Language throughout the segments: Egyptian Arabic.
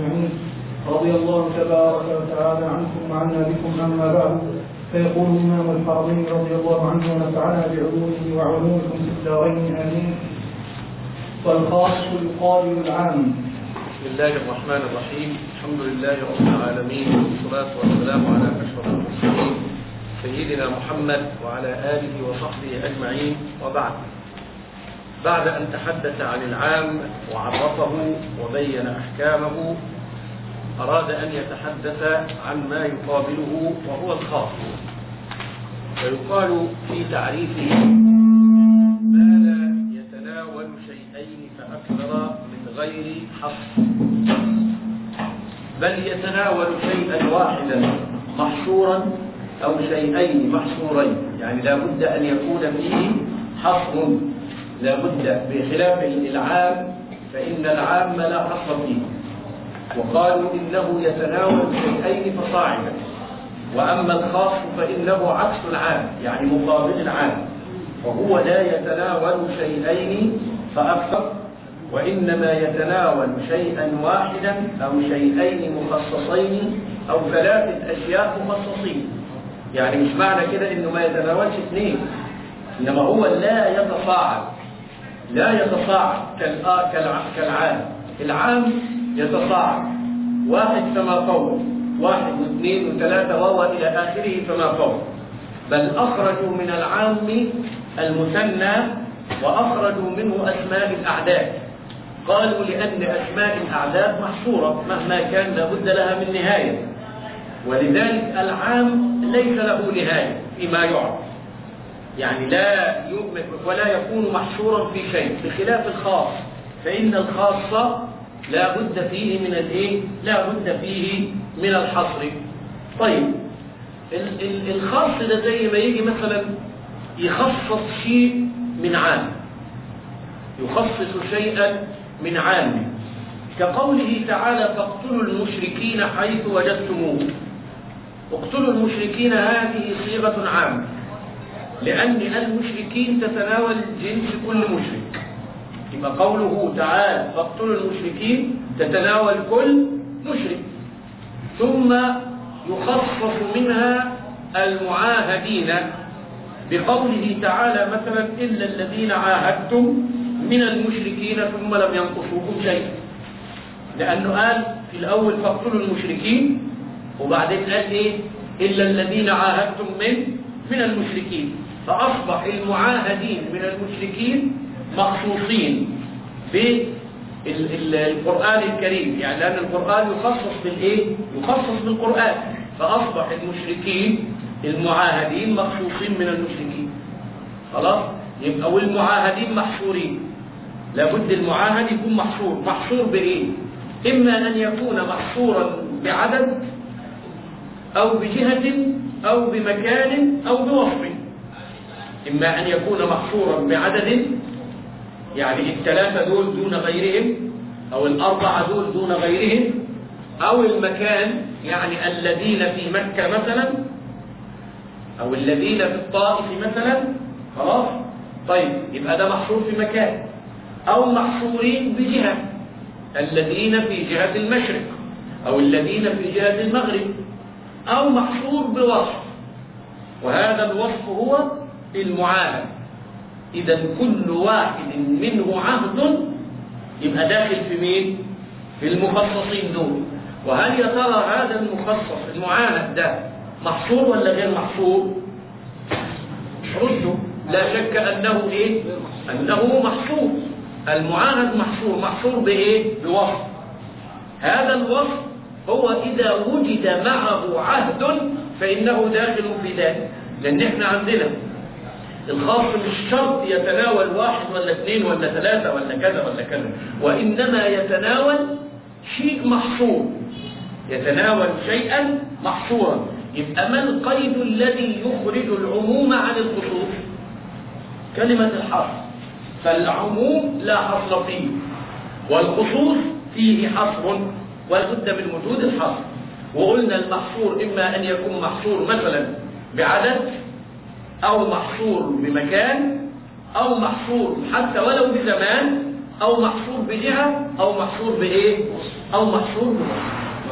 أجمعين رضي الله تبارك وتعالى عنكم وعنا بكم أما بعد فيقول إمام الحرمين رضي الله عنه ونفعنا بعلومه وعلومكم في الدارين آمين والخاص يقابل العام بسم الله الرحمن الرحيم الحمد لله رب العالمين والصلاة والسلام على أشرف المرسلين سيدنا محمد وعلى آله وصحبه أجمعين وبعد بعد أن تحدث عن العام وعرفه وبين أحكامه أراد أن يتحدث عن ما يقابله وهو الخاص ويقال في تعريفه ما لا يتناول شيئين فأكثر من غير حصر بل يتناول شيئا واحدا محصورا أو شيئين محصورين يعني لا بد أن يكون فيه حصر لا بد بخلاف العام فإن العام لا حصر فيه وقالوا إنه يتناول شيئين فصاعدا وأما الخاص فإنه عكس العام يعني مقابل العام وهو لا يتناول شيئين فأكثر وإنما يتناول شيئا واحدا أو شيئين مخصصين أو ثلاثة أشياء مخصصين يعني مش معنى كده إنه ما يتناولش اثنين إنما هو لا يتصاعد لا يتصاعد كالعام العام يتصاعد واحد فما فوق واحد واثنين وثلاثة وهو إلى آخره فما فوق بل أخرجوا من العام المثنى وأخرجوا منه أسماء الأعداد قالوا لأن أسماء الأعداد محصورة مهما كان لابد لها من نهاية ولذلك العام ليس له نهاية فيما يعرف يعني لا يؤمن ولا يكون محصورا في شيء بخلاف الخاص فإن الخاص لا بد فيه من الايه لا بد فيه من الحصر طيب الخاص ده زي ما يجي مثلا يخصص شيء من عام يخصص شيئا من عام كقوله تعالى فاقتلوا المشركين حيث وجدتموه اقتلوا المشركين هذه صيغة عامة لأن المشركين تتناول جنس كل مشرك يبقى قوله تعالى فاقتلوا المشركين تتناول كل مشرك ثم يخصص منها المعاهدين بقوله تعالى مثلا إلا الذين عاهدتم من المشركين ثم لم ينقصوكم شيئا لأنه قال في الأول فاقتلوا المشركين وبعدين قال إيه إلا الذين عاهدتم من من المشركين فأصبح المعاهدين من المشركين مخصوصين بالقرآن الكريم يعني لأن القرآن يخصص بالإيه؟ يخصص بالقرآن فأصبح المشركين المعاهدين مخصوصين من المشركين خلاص يبقى والمعاهدين محصورين لابد المعاهد يكون محصور محصور بإيه إما أن يكون محصورا بعدد أو بجهة أو بمكان أو بوصف إما أن يكون محصورا بعدد يعني الثلاثة دول دون غيرهم أو الأربعة دول دون غيرهم أو المكان يعني الذين في مكة مثلا أو الذين في الطائف مثلا خلاص طيب يبقى ده محصور في مكان أو محصورين بجهة الذين في جهة المشرق أو الذين في جهة المغرب أو محصور بوصف وهذا الوصف هو المعاهد إذا كل واحد منه عهد يبقى داخل في مين؟ في المخصصين دول وهل يا ترى هذا المخصص المعاهد ده محصور ولا غير محصور؟ ردوا لا شك أنه إيه؟ أنه محصور المعاهد محصور محصور بإيه؟ بوصف هذا الوصف هو إذا وجد معه عهد فإنه داخل في ذلك لأن احنا عندنا الخاص مش شرط يتناول واحد ولا اثنين ولا ثلاثة ولا كذا ولا كذا وإنما يتناول شيء محصور يتناول شيئا محصورا يبقى ما القيد الذي يخرج العموم عن الخصوص كلمة الحصر فالعموم لا حصر فيه والخصوص فيه حصر ولابد من وجود الحصر وقلنا المحصور إما أن يكون محصور مثلا بعدد أو محصور بمكان أو محصور حتى ولو بزمان أو محصور بجهة أو محصور بإيه أو محصور بمحصور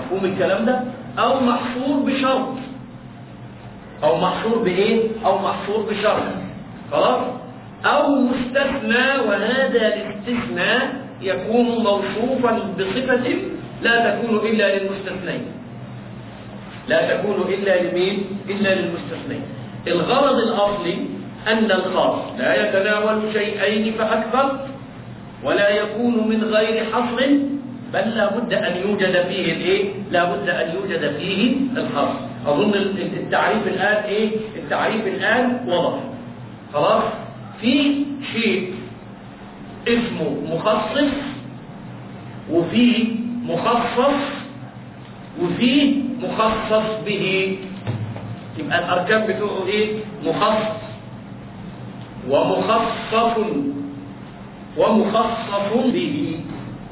مفهوم الكلام ده او محصور بشرط او محصور بايه او محصور بشرط خلاص او مستثنى وهذا الاستثناء يكون موصوفا بصفة لا تكون الا للمستثنين لا تكون الا لمين الا للمستثنين الغرض الاصلي ان الخاص لا يتناول شيئين فاكثر ولا يكون من غير حصر بل لا بد أن يوجد فيه الإيه؟ لا بد أن يوجد فيه الخاص أظن التعريف الآن إيه؟ التعريف الآن وضح خلاص في شيء اسمه مخصص وفي مخصص وفي مخصص به يبقى الأركان بتوعه إيه؟ مخصص ومخصص ومخصص به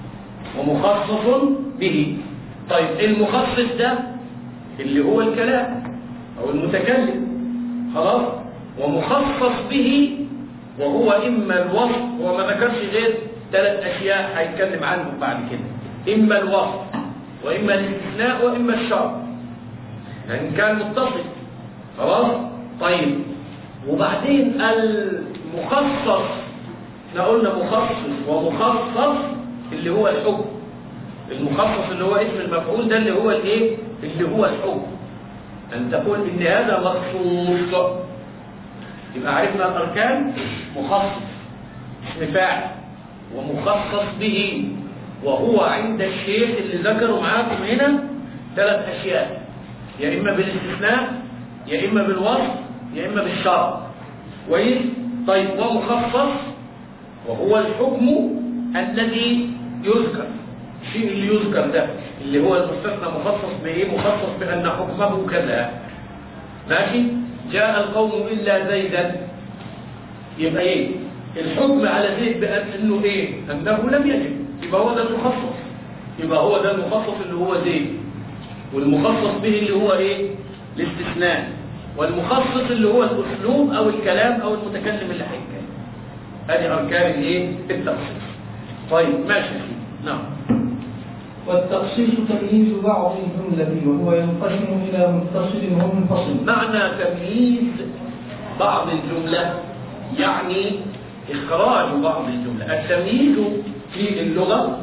ومخصص به طيب المخصص ده اللي هو الكلام او المتكلم خلاص ومخصص به وهو اما الوصف هو ما ذكرش غير ثلاث اشياء هيتكلم عنهم بعد كده اما الوصف واما الاستثناء واما الشرط لان كان متصل خلاص طيب وبعدين المخصص احنا قلنا مخصص ومخصص اللي هو الحكم المخصص اللي هو اسم المفعول ده اللي هو الايه اللي هو الحكم ان تقول ان هذا مخصوص يبقى عرفنا الاركان مخصص اسم فاعل ومخصص به وهو عند الشيخ اللي ذكره معاكم هنا ثلاث اشياء يا اما بالاستثناء يا اما بالوصف يا اما بالشرط كويس طيب ومخصص وهو الحكم الذي يذكر الشيء اللي يذكر ده اللي هو المستثنى مخصص بايه مخصص بان حكمه كذا ماشي جاء القوم الا زيدا يبقى ايه الحكم على زيد بان انه ايه انه لم يجب يبقى هو ده المخصص يبقى هو ده المخصص اللي هو زيد والمخصص به اللي هو ايه الاستثناء والمخصص اللي هو الاسلوب او الكلام او المتكلم اللي هيتكلم هذه اركان الايه التخصيص طيب ماشي نعم والتخصيص تمييز بعض الجملة وهو ينقسم إلى متصل ومنفصل معنى تمييز بعض الجملة يعني إخراج بعض الجملة التمييز في اللغة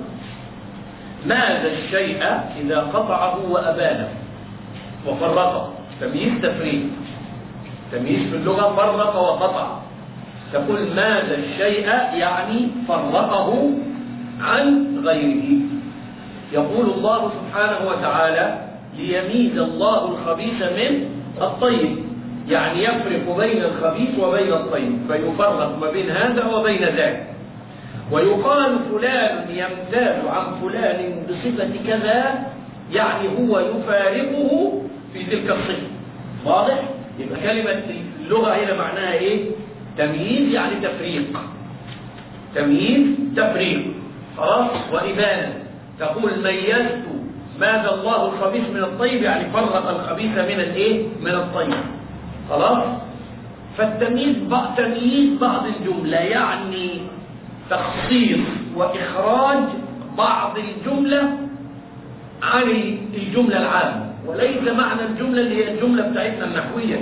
ماذا الشيء إذا قطعه وأبانه وفرقه تمييز تفريق تمييز في اللغة فرق وقطع تقول ماذا الشيء يعني فرقه عن غيره يقول الله سبحانه وتعالى ليميز الله الخبيث من الطيب يعني يفرق بين الخبيث وبين الطيب فيفرق ما بين هذا وبين ذاك ويقال فلان يمتاز عن فلان بصفة كذا يعني هو يفارقه في تلك الصفة واضح؟ يبقى كلمة اللغة هنا معناها ايه؟ تمييز يعني تفريق تمييز تفريق خلاص وإبانة تقول ميزت ماذا الله الخبيث من الطيب يعني فرق الخبيث من الايه من الطيب خلاص فالتمييز بعض تمييز بعض الجملة يعني تخصيص وإخراج بعض الجملة عن الجملة العامة وليس معنى الجملة اللي هي الجملة بتاعتنا النحوية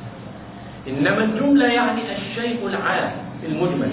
إنما الجملة يعني الشيء العام المجمل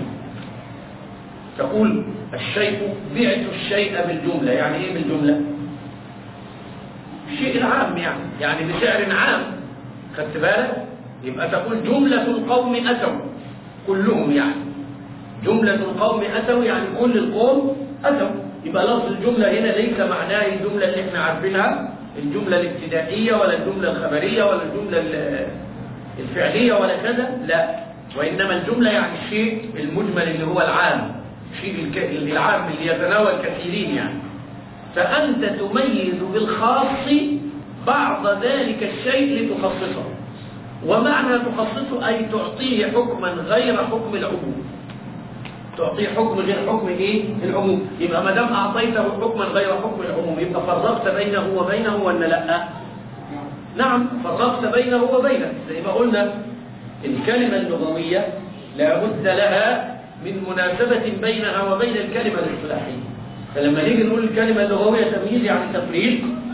تقول الشيء بعت الشيء بالجملة يعني إيه بالجملة الشيء العام يعني يعني بسعر عام خدت بالك يبقى تقول جملة القوم أتوا كلهم يعني جملة القوم أتوا يعني كل القوم أتوا يبقى لفظ الجملة هنا ليس معناه الجملة اللي احنا عارفينها الجملة الابتدائية ولا الجملة الخبرية ولا الجملة الفعلية ولا كذا لا وإنما الجملة يعني الشيء المجمل اللي هو العام الشيء العام اللي يتناول كثيرين يعني فأنت تميز بالخاص بعض ذلك الشيء لتخصصه ومعنى تخصصه أي تعطيه حكما غير حكم العموم تعطيه حكم غير حكم ايه العموم يبقى ما دام اعطيته حكما غير حكم العموم يبقى فرقت بينه وبينه ولا لا نعم فرقت بينه وبينه زي ما قلنا الكلمة اللغوية لا بد لها من مناسبة بينها وبين الكلمة الاصطلاحية فلما نيجي نقول الكلمة اللغوية تمييز يعني تفريق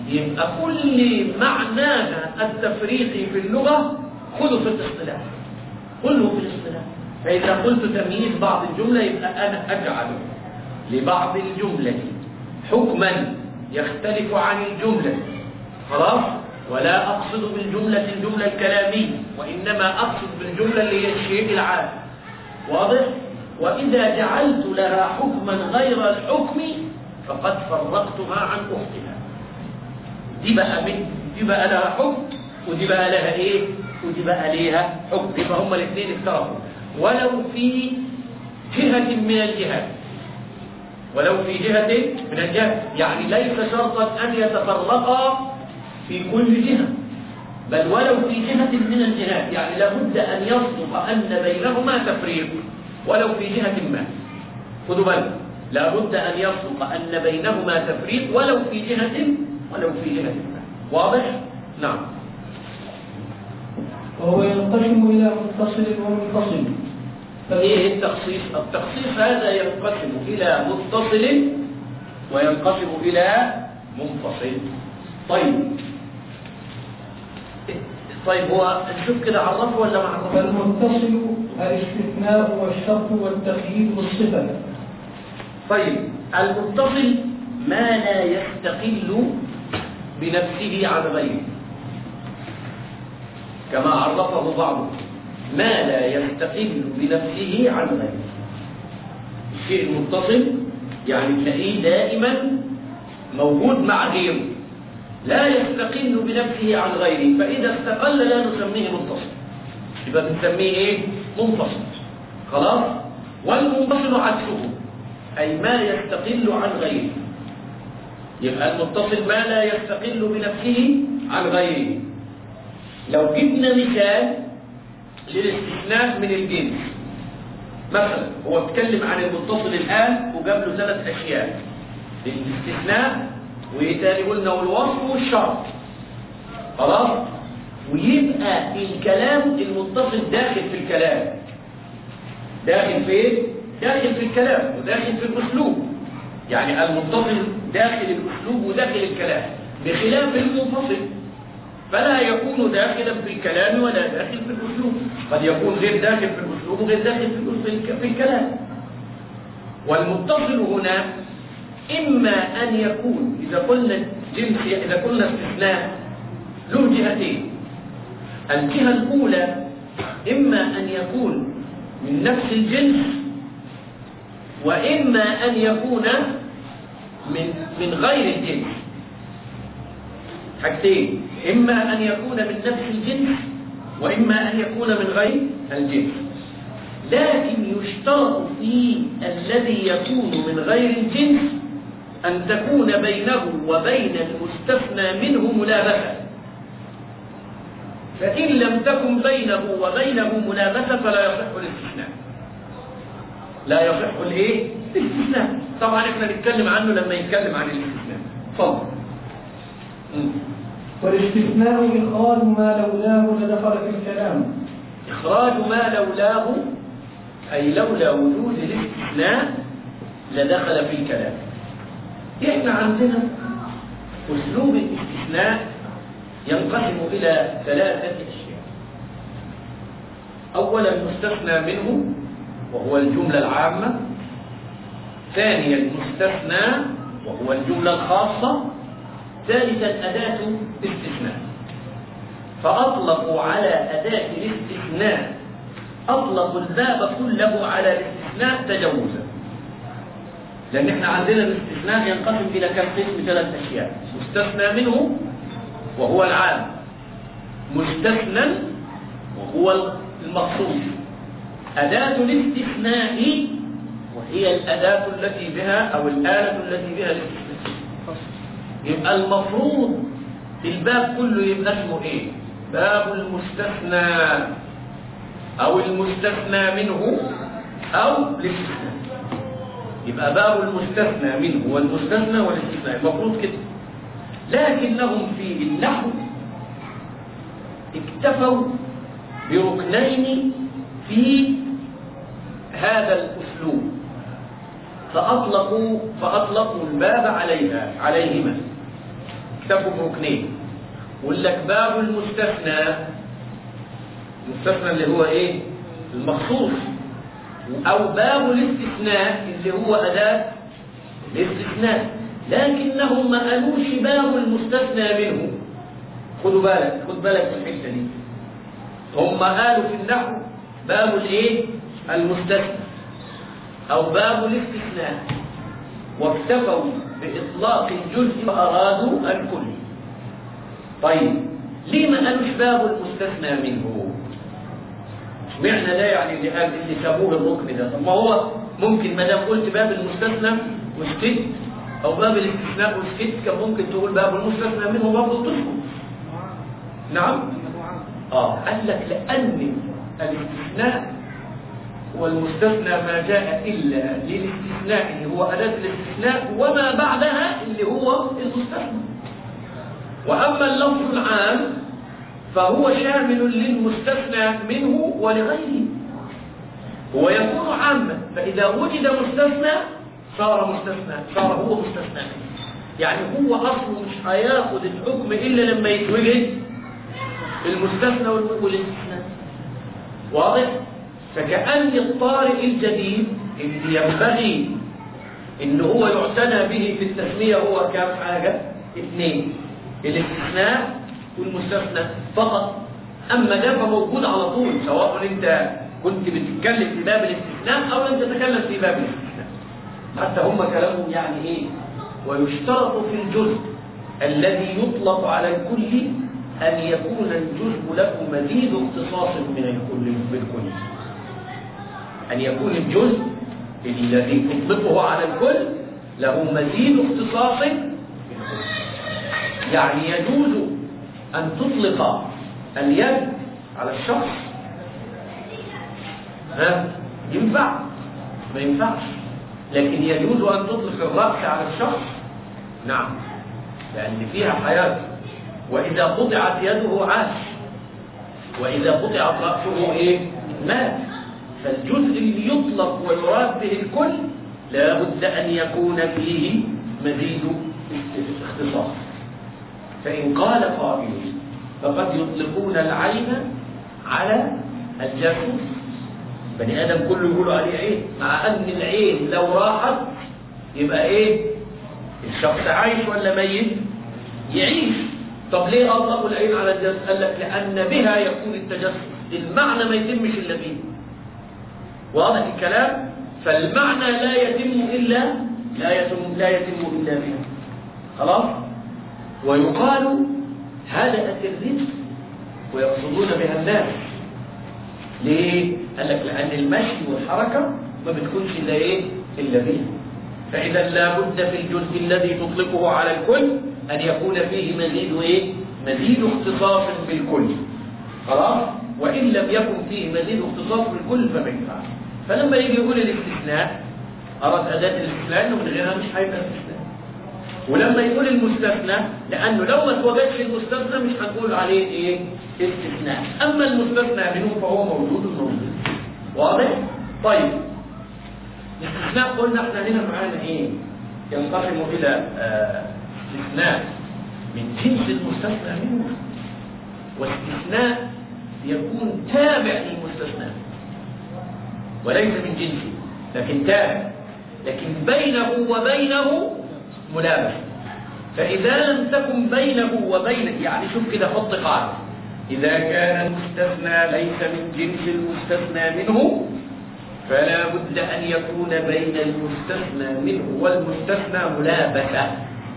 يبقى كل معناها التفريقي في اللغة خذوا في الاصطلاح كله في الاصطلاح فإذا قلت تمييز بعض الجملة يبقى أنا أجعل لبعض الجملة حكما يختلف عن الجملة خلاص ولا أقصد بالجملة الجملة الكلامية وإنما أقصد بالجملة اللي هي الشيء العام واضح؟ وإذا جعلت لها حكما غير الحكم فقد فرقتها عن أختها دي بقى من دي بقى لها حكم ودي بقى لها ايه ودي بقى ليها حكم يبقى هما الاثنين افترقوا ولو في جهة من الجهات ولو في جهة من الجهات يعني ليس شرطا أن يتفرقا في كل جهة بل ولو في جهة من الجهات يعني لابد أن يصدق أن بينهما تفريق ولو في جهة ما خذوا بالكم لابد أن يصدق أن بينهما تفريق ولو في جهة ولو في جهة ما واضح؟ نعم وهو ينقسم إلى متصل ومنفصل ايه التخصيص التخصيص هذا ينقسم الى متصل وينقسم الى منفصل طيب طيب هو نشوف كده عرفه ولا ما عرفه فالمتصل الاستثناء والشرط والتقييد والصفة طيب المتصل ما لا يستقل بنفسه عن غيره كما عرفه بعضهم ما لا يستقل بنفسه عن غيره الشيء المتصل يعني تلاقيه دائما موجود مع غيره لا يستقل بنفسه عن غيره فإذا استقل لا نسميه متصل يبقى بنسميه ايه منفصل خلاص والمنفصل عكسه أي ما يستقل عن غيره يبقى المتصل ما لا يستقل بنفسه عن غيره لو جبنا مثال للاستثناء من الجنس مثلا هو اتكلم عن المتصل الآن وجاب له ثلاث أشياء الاستثناء وإيه تاني قلنا والوصف والشرط خلاص ويبقى الكلام المتصل داخل في الكلام داخل فين؟ داخل في الكلام وداخل في الأسلوب يعني المتصل داخل الأسلوب وداخل الكلام بخلاف المنفصل فلا يكون داخلا في الكلام ولا داخل في الأسلوب قد يكون غير داخل في الأسلوب وغير داخل في في الكلام والمتصل هنا إما أن يكون إذا قلنا جنس إذا قلنا استثناء له جهتين الجهة الأولى إما أن يكون من نفس الجنس وإما أن يكون من من غير الجنس حاجتين إما أن يكون من نفس الجنس وإما أن يكون من غير الجنس لكن يشترط في الذي يكون من غير الجنس أن تكون بينه وبين المستثنى منه ملابسة فإن لم تكن بينه وبينه ملابسة فلا يصح الاستثناء لا يصح الايه؟ الاستثناء طبعا احنا نتكلم عنه لما يتكلم عن الاستثناء تفضل والاستثناء إخراج ما لولاه لدخل في الكلام إخراج ما لولاه أي لولا وجود الاستثناء لدخل في الكلام إحنا عندنا أسلوب الاستثناء ينقسم إلى ثلاثة أشياء أولا مستثنى منه وهو الجملة العامة ثانيا مستثنى وهو الجملة الخاصة ثالثا أداة استثناء فأطلقوا على أداة الاستثناء أطلقوا الباب كله على الاستثناء تجوزا لأن احنا عندنا الاستثناء ينقسم إلى كم قسم ثلاث أشياء مستثنى منه وهو العام مستثنى وهو المقصود أداة الاستثناء وهي الأداة التي بها أو الآلة التي بها الاستثناء يبقى المفروض الباب كله يبقى اسمه ايه باب المستثنى او المستثنى منه او الاستثناء يبقى باب المستثنى منه والمستثنى والاستثناء المفروض كده لكنهم في النحو اكتفوا بركنين في هذا الاسلوب فاطلقوا فاطلقوا الباب عليها عليهما اكتفوا بركنين يقول لك باب المستثنى المستثنى اللي هو ايه المخصوص او باب الاستثناء اللي هو اداه الاستثناء لكنهم ما قالوش باب المستثنى منه خدوا بالك خد بالك من الحته دي هم قالوا في النحو باب الايه المستثنى او باب الاستثناء واكتفوا باطلاق الجزء فارادوا الكل طيب ليه ما قالوش باب المستثنى منه اشمعنى ده يعني اللي قال اللي سابوه الركن ده طب ما هو ممكن ما دام قلت باب المستثنى وسكت او باب الاستثناء وسكت كان ممكن تقول باب المستثنى منه برضه تسكت نعم اه قال لك لان الاستثناء والمستثنى ما جاء الا للاستثناء اللي هو اداه الاستثناء وما بعدها اللي هو المستثنى واما اللفظ العام فهو شامل للمستثنى منه ولغيره هو يكون عاما فاذا وجد مستثنى صار مستثنى صار هو مستثنى يعني هو اصله مش هياخد الحكم الا لما يتوجد المستثنى والاستثناء واضح فكأن الطارئ الجديد اللي ينبغي ان هو يعتنى به في التسمية هو كام حاجة اثنين الاستثناء والمستثنى فقط اما ده فموجود على طول سواء انت كنت بتتكلم في باب الاستثناء او انت تتكلم في باب الاستثناء حتى هم كلامهم يعني ايه ويشترط في الجزء الذي يطلق على الكل أن يكون الجزء له مزيد اختصاص من الكل بالكل أن يكون الجزء الذي تطلقه على الكل له مزيد اختصاص بالكل يعني يجوز أن تطلق اليد على الشخص ها ينفع ما ينفعش لكن يجوز أن تطلق الرأس على الشخص نعم لأن فيها حياة وإذا قطعت يده عاش وإذا قطعت رأسه إيه مات فالجزء اللي يطلق ويراد به الكل لا بد أن يكون فيه مزيد اختصاص فإن قال قائل فقد يطلقون العين على الجاسوس بني آدم كله يقولوا عليه عين مع أن العين لو راحت يبقى إيه الشخص عايش ولا ميت يعيش طب ليه أطلقوا العين على الجسد قال لك لأن بها يكون التجسس المعنى ما يتمش إلا به واضح الكلام فالمعنى لا يتم إلا لا يتم لا يتم إلا به خلاص ويقال هدأت الرزق ويقصدون بها الناس ليه؟ قال لك لأن المشي والحركة ما بتكونش إلا إيه؟ إلا به فإذا لا بد في الجزء الذي تطلقه على الكل أن يكون فيه مزيد إيه؟ مزيد اختصاص بالكل خلاص؟ وإن لم يكن فيه مزيد اختصاص بالكل فما ينفعش فلما يجي يقول الاستثناء أراد أداة الاستثناء إنه من غيرها مش هيبقى استثناء ولما يقول المستثنى لأنه لو ما توجدش المستثنى مش هنقول عليه إيه؟ استثناء أما المستثنى منه فهو موجود موجود واضح؟ طيب الاستثناء قلنا احنا هنا معانا ايه؟ ينقسم إلى آه استثناء من جنس المستثنى منه واستثناء يكون تابع للمستثنى وليس من جنسه لكن تابع لكن بينه وبينه ملابسة فإذا لم تكن بينه وبين يعني شوف كده حط قاعدة إذا كان المستثنى ليس من جنس المستثنى منه فلا بد أن يكون بين المستثنى منه والمستثنى ملابسة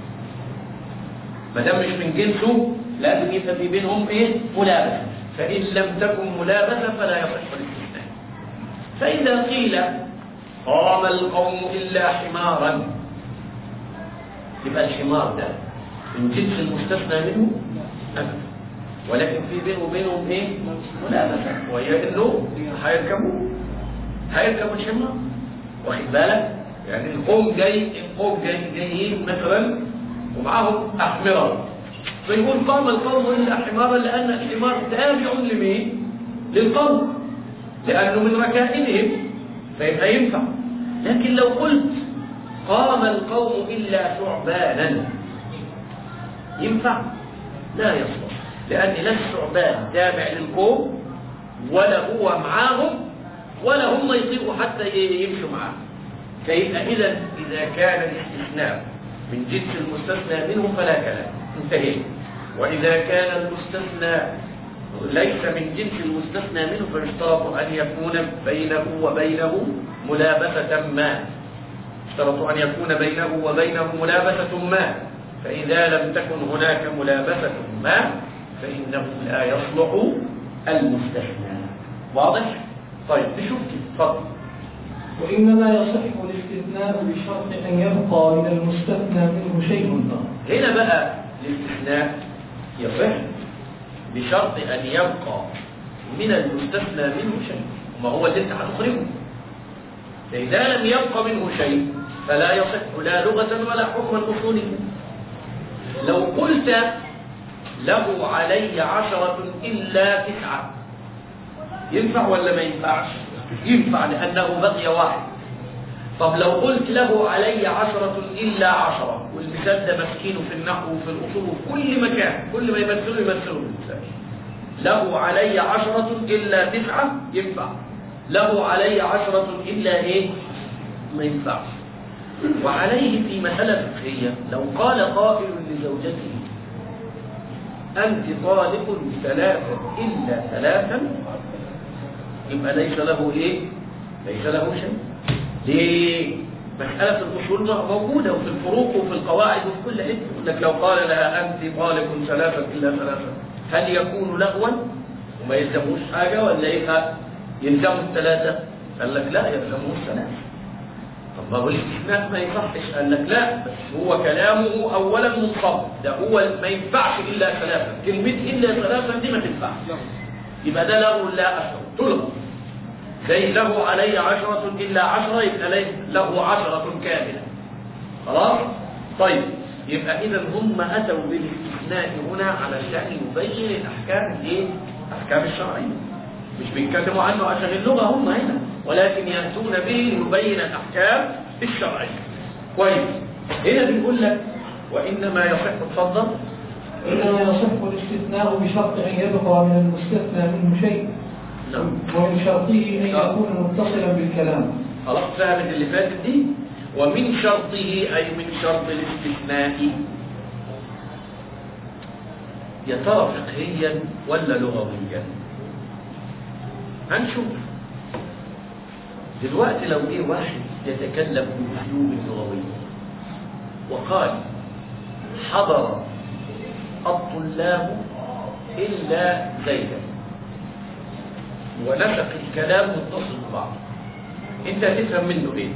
ما دام مش من جنسه لازم يبقى في بينهم ايه ملابسة فإن لم تكن ملابسة فلا يصح الاستثناء فإذا قيل قام القوم إلا حمارا يبقى الحمار ده من جنس المستثنى منه أبدا ولكن في بينه وبينهم ايه ملابسة وهي انه هيركبوا هيركبوا الحمار واخد بالك يعني القوم جاي القوم جاي جايين مثلا ومعاهم أحمرة فيقول قام القوم إلا حمارا لأن الحمار تابع لمين؟ للقوم لأنه من ركائبهم فيبقى ينفع لكن لو قلت قام القوم إلا ثعبانا ينفع لا يصلح لأن لا الثعبان تابع للقوم ولا هو معاهم ولا هم يطيقوا حتى يمشوا معاه فيبقى إذا إذا كان الاستثناء من جنس المستثنى منه فلا كلام انتهينا وإذا كان المستثنى ليس من جنس المستثنى منه فيشترط أن يكون بينه وبينه ملابسة ما اشترط أن يكون بينه وبينه ملابسة ما فإذا لم تكن هناك ملابسة ما فإنه لا يصلح المستثنى واضح؟ طيب نشوف تفضل وإنما يصح الاستثناء بشرط أن يبقى من المستثنى منه شيء آخر هنا بقى الاستثناء يصح بشرط أن يبقى من المستثنى منه شيء ما هو اللي انت هتخرجه فإذا لم يبقى منه شيء فلا يصح لا لغة ولا حكما أصوليا لو قلت له علي عشرة إلا تسعة ينفع ولا ما ينفعش ينفع لأنه بقي واحد طب لو قلت له علي عشرة إلا عشرة والمثال ده مسكينه في النحو وفي الأصول وفي كل مكان كل ما يمثله يمثله المثال له علي عشرة إلا تسعة ينفع له علي عشرة إلا إيه ما ينفعش وعليه في مسألة فقهية لو قال قائل لزوجته أنت طالق ثلاثا إلا ثلاثا يبقى ليس له إيه ليس له شيء ليه مسألة الأصول موجودة وفي الفروق وفي القواعد وفي كل حتة يقول لك لو قال لها أنت طالق ثلاثا إلا ثلاثا هل يكون لغوا وما يلزموش حاجة ولا يبقى يلزموا الثلاثة قال لك لا يلزموه الثلاثة طب ما هو الاستثناء ما يصحش قال لك لا بس هو كلامه أولا منصب ده هو ما ينفعش إلا ثلاثة كلمة إلا ثلاثة دي ما تنفعش يبقى ده لغو لا أثر تلغى زي له علي عشرة إلا عشرة يبقى لي له عشرة كاملة خلاص طيب يبقى إذا هم أتوا بالاستثناء هنا علشان يبين الأحكام الإيه؟ الأحكام الشرعية مش بيتكلموا عنه عشان اللغة هم هنا ولكن يأتون به ليبين الأحكام الشرعية كويس هنا بنقول لك وإنما يصح تفضل إنما يصح الاستثناء بشرط أن يبقى من المستثنى منه شيء نعم ومن شرطه أن نعم. يكون متصلا بالكلام خلاص فهمت اللي فاتت دي ومن شرطه أي من شرط الاستثناء يا ترى فقهيا ولا لغويا هنشوف دلوقتي لو ايه واحد يتكلم بأسلوب لغوي وقال حضر الطلاب إلا زيدا ونسق الكلام متصل ببعض انت هتفهم منه ايه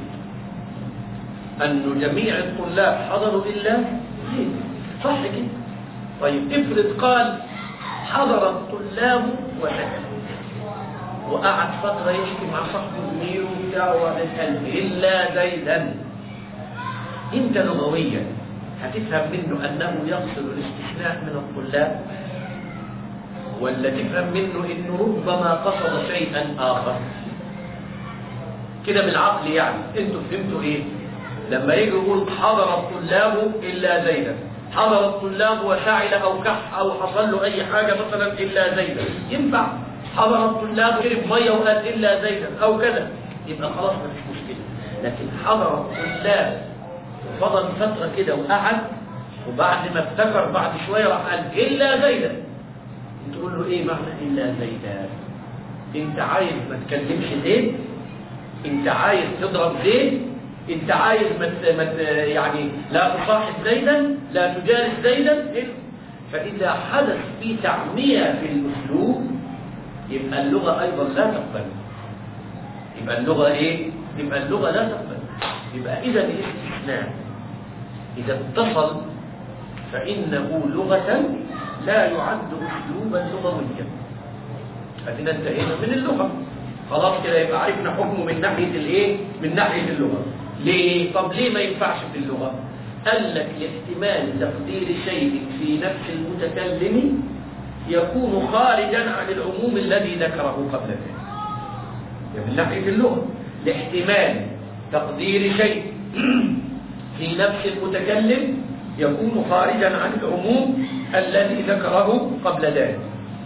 انه جميع الطلاب حضروا الا زيد صح كده طيب افرض قال حضر الطلاب وسكت وقعد فتره يشكي مع صاحبه زميله بتاعه وبعدين قال الا زيدا انت لغويا هتفهم منه انه يقصد الاستثناء من الطلاب ولا تفهم منه انه ربما قصد شيئا اخر كده بالعقل يعني انتوا فهمتوا ايه لما يجي يقول حضر الطلاب الا زيدا حضر الطلاب وسعل او كح او حصل له اي حاجه مثلا الا زيدا ينفع حضر الطلاب شرب ميه وقال الا زيدا او كذا يبقى خلاص مفيش مشكله لكن حضر الطلاب فضل فتره كده وقعد وبعد ما افتكر بعد شويه راح قال الا زيدا تقول له ايه معنى الا زيدا انت عايز ما تكلمش زيد انت عايز تضرب زيد انت عايز ما مت مت يعني لا تصاحب زيدا لا تجالس زيدا إيه؟ فاذا حدث في تعميه في الاسلوب يبقى اللغه ايضا لا تقبل يبقى اللغه ايه يبقى اللغه لا تقبل يبقى اذا الاستثناء اذا اتصل فانه لغه لا يعد اسلوبا لغويا ادينا انتهينا من اللغه خلاص كده يبقى عرفنا حكمه من ناحيه الايه من ناحيه اللغه ليه طب ليه ما ينفعش في اللغه قال لك لاحتمال تقدير شيء في نفس المتكلم يكون خارجا عن العموم الذي ذكره قبل ذلك يعني من ناحيه اللغه لاحتمال تقدير شيء في نفس المتكلم يكون خارجا عن العموم الذي ذكره قبل ذلك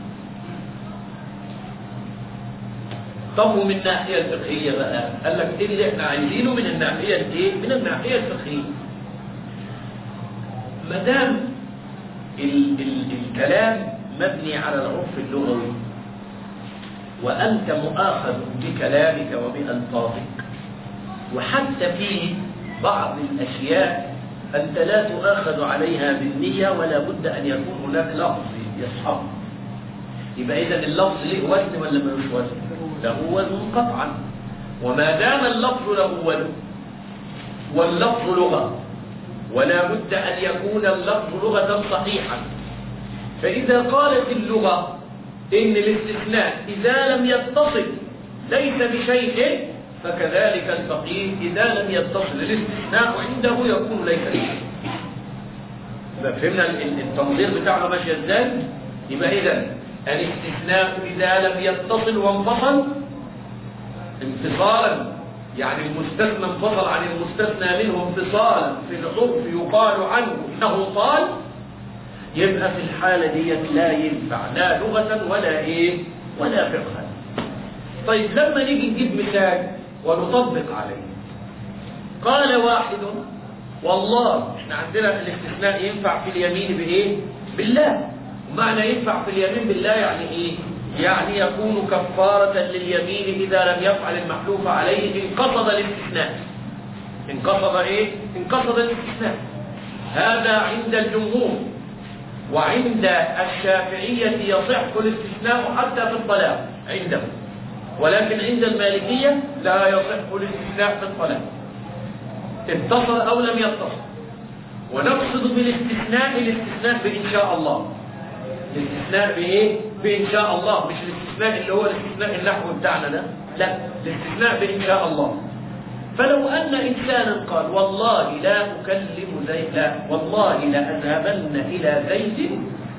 طب ومن الناحية الفقهية بقى قال لك ايه اللي احنا عايزينه من الناحية الايه من الناحية الفقهية ما دام ال ال الكلام مبني على العرف اللغوي وأنت مؤاخذ بكلامك وبألفاظك وحتى في بعض الأشياء أنت لا تؤاخذ عليها بالنية ولا بد أن يكون هناك لفظ يصحب يبقى إذا اللفظ له وزن ولا ملوش وزن؟ له وزن قطعا وما دام اللفظ له وزن واللفظ لغة ولا بد أن يكون اللفظ لغة صحيحا فإذا قالت اللغة إن الاستثناء إذا لم يتصل ليس بشيء فكذلك الفقيه إذا لم يتصل الاستثناء عنده يكون ليس بشيء فهمنا التنظير بتاعنا ماشي ازاي يبقى إذا الاستثناء إذا لم يتصل وانفصل انفصالا يعني المستثنى انفصل عن المستثنى منه انفصالا في العرف يقال عنه انه طال يبقى في الحالة ديت لا ينفع لا لغة ولا ايه ولا فقها طيب لما نيجي نجيب مثال ونطبق عليه قال واحد والله احنا عندنا الاستثناء ينفع في اليمين بايه بالله ومعنى ينفع في اليمين بالله يعني ايه يعني يكون كفارة لليمين إذا لم يفعل المحلوف عليه إن قصد الاستثناء إن قصد إيه؟ إن قصد الاستثناء هذا عند الجمهور وعند الشافعية يصح الاستثناء حتى في الطلاق عندهم ولكن عند المالكية لا يصح الاستثناء في الطلاق اتصل أو لم يتصل ونقصد بالاستثناء الاستثناء بإن شاء الله الاستثناء بإيه؟ بإن شاء الله مش الاستثناء اللي هو الاستثناء النحو بتاعنا ده لا الاستثناء بإن شاء الله فلو أن إنسانا قال والله لا أكلم زيد لا والله لأذهبن إلى زيد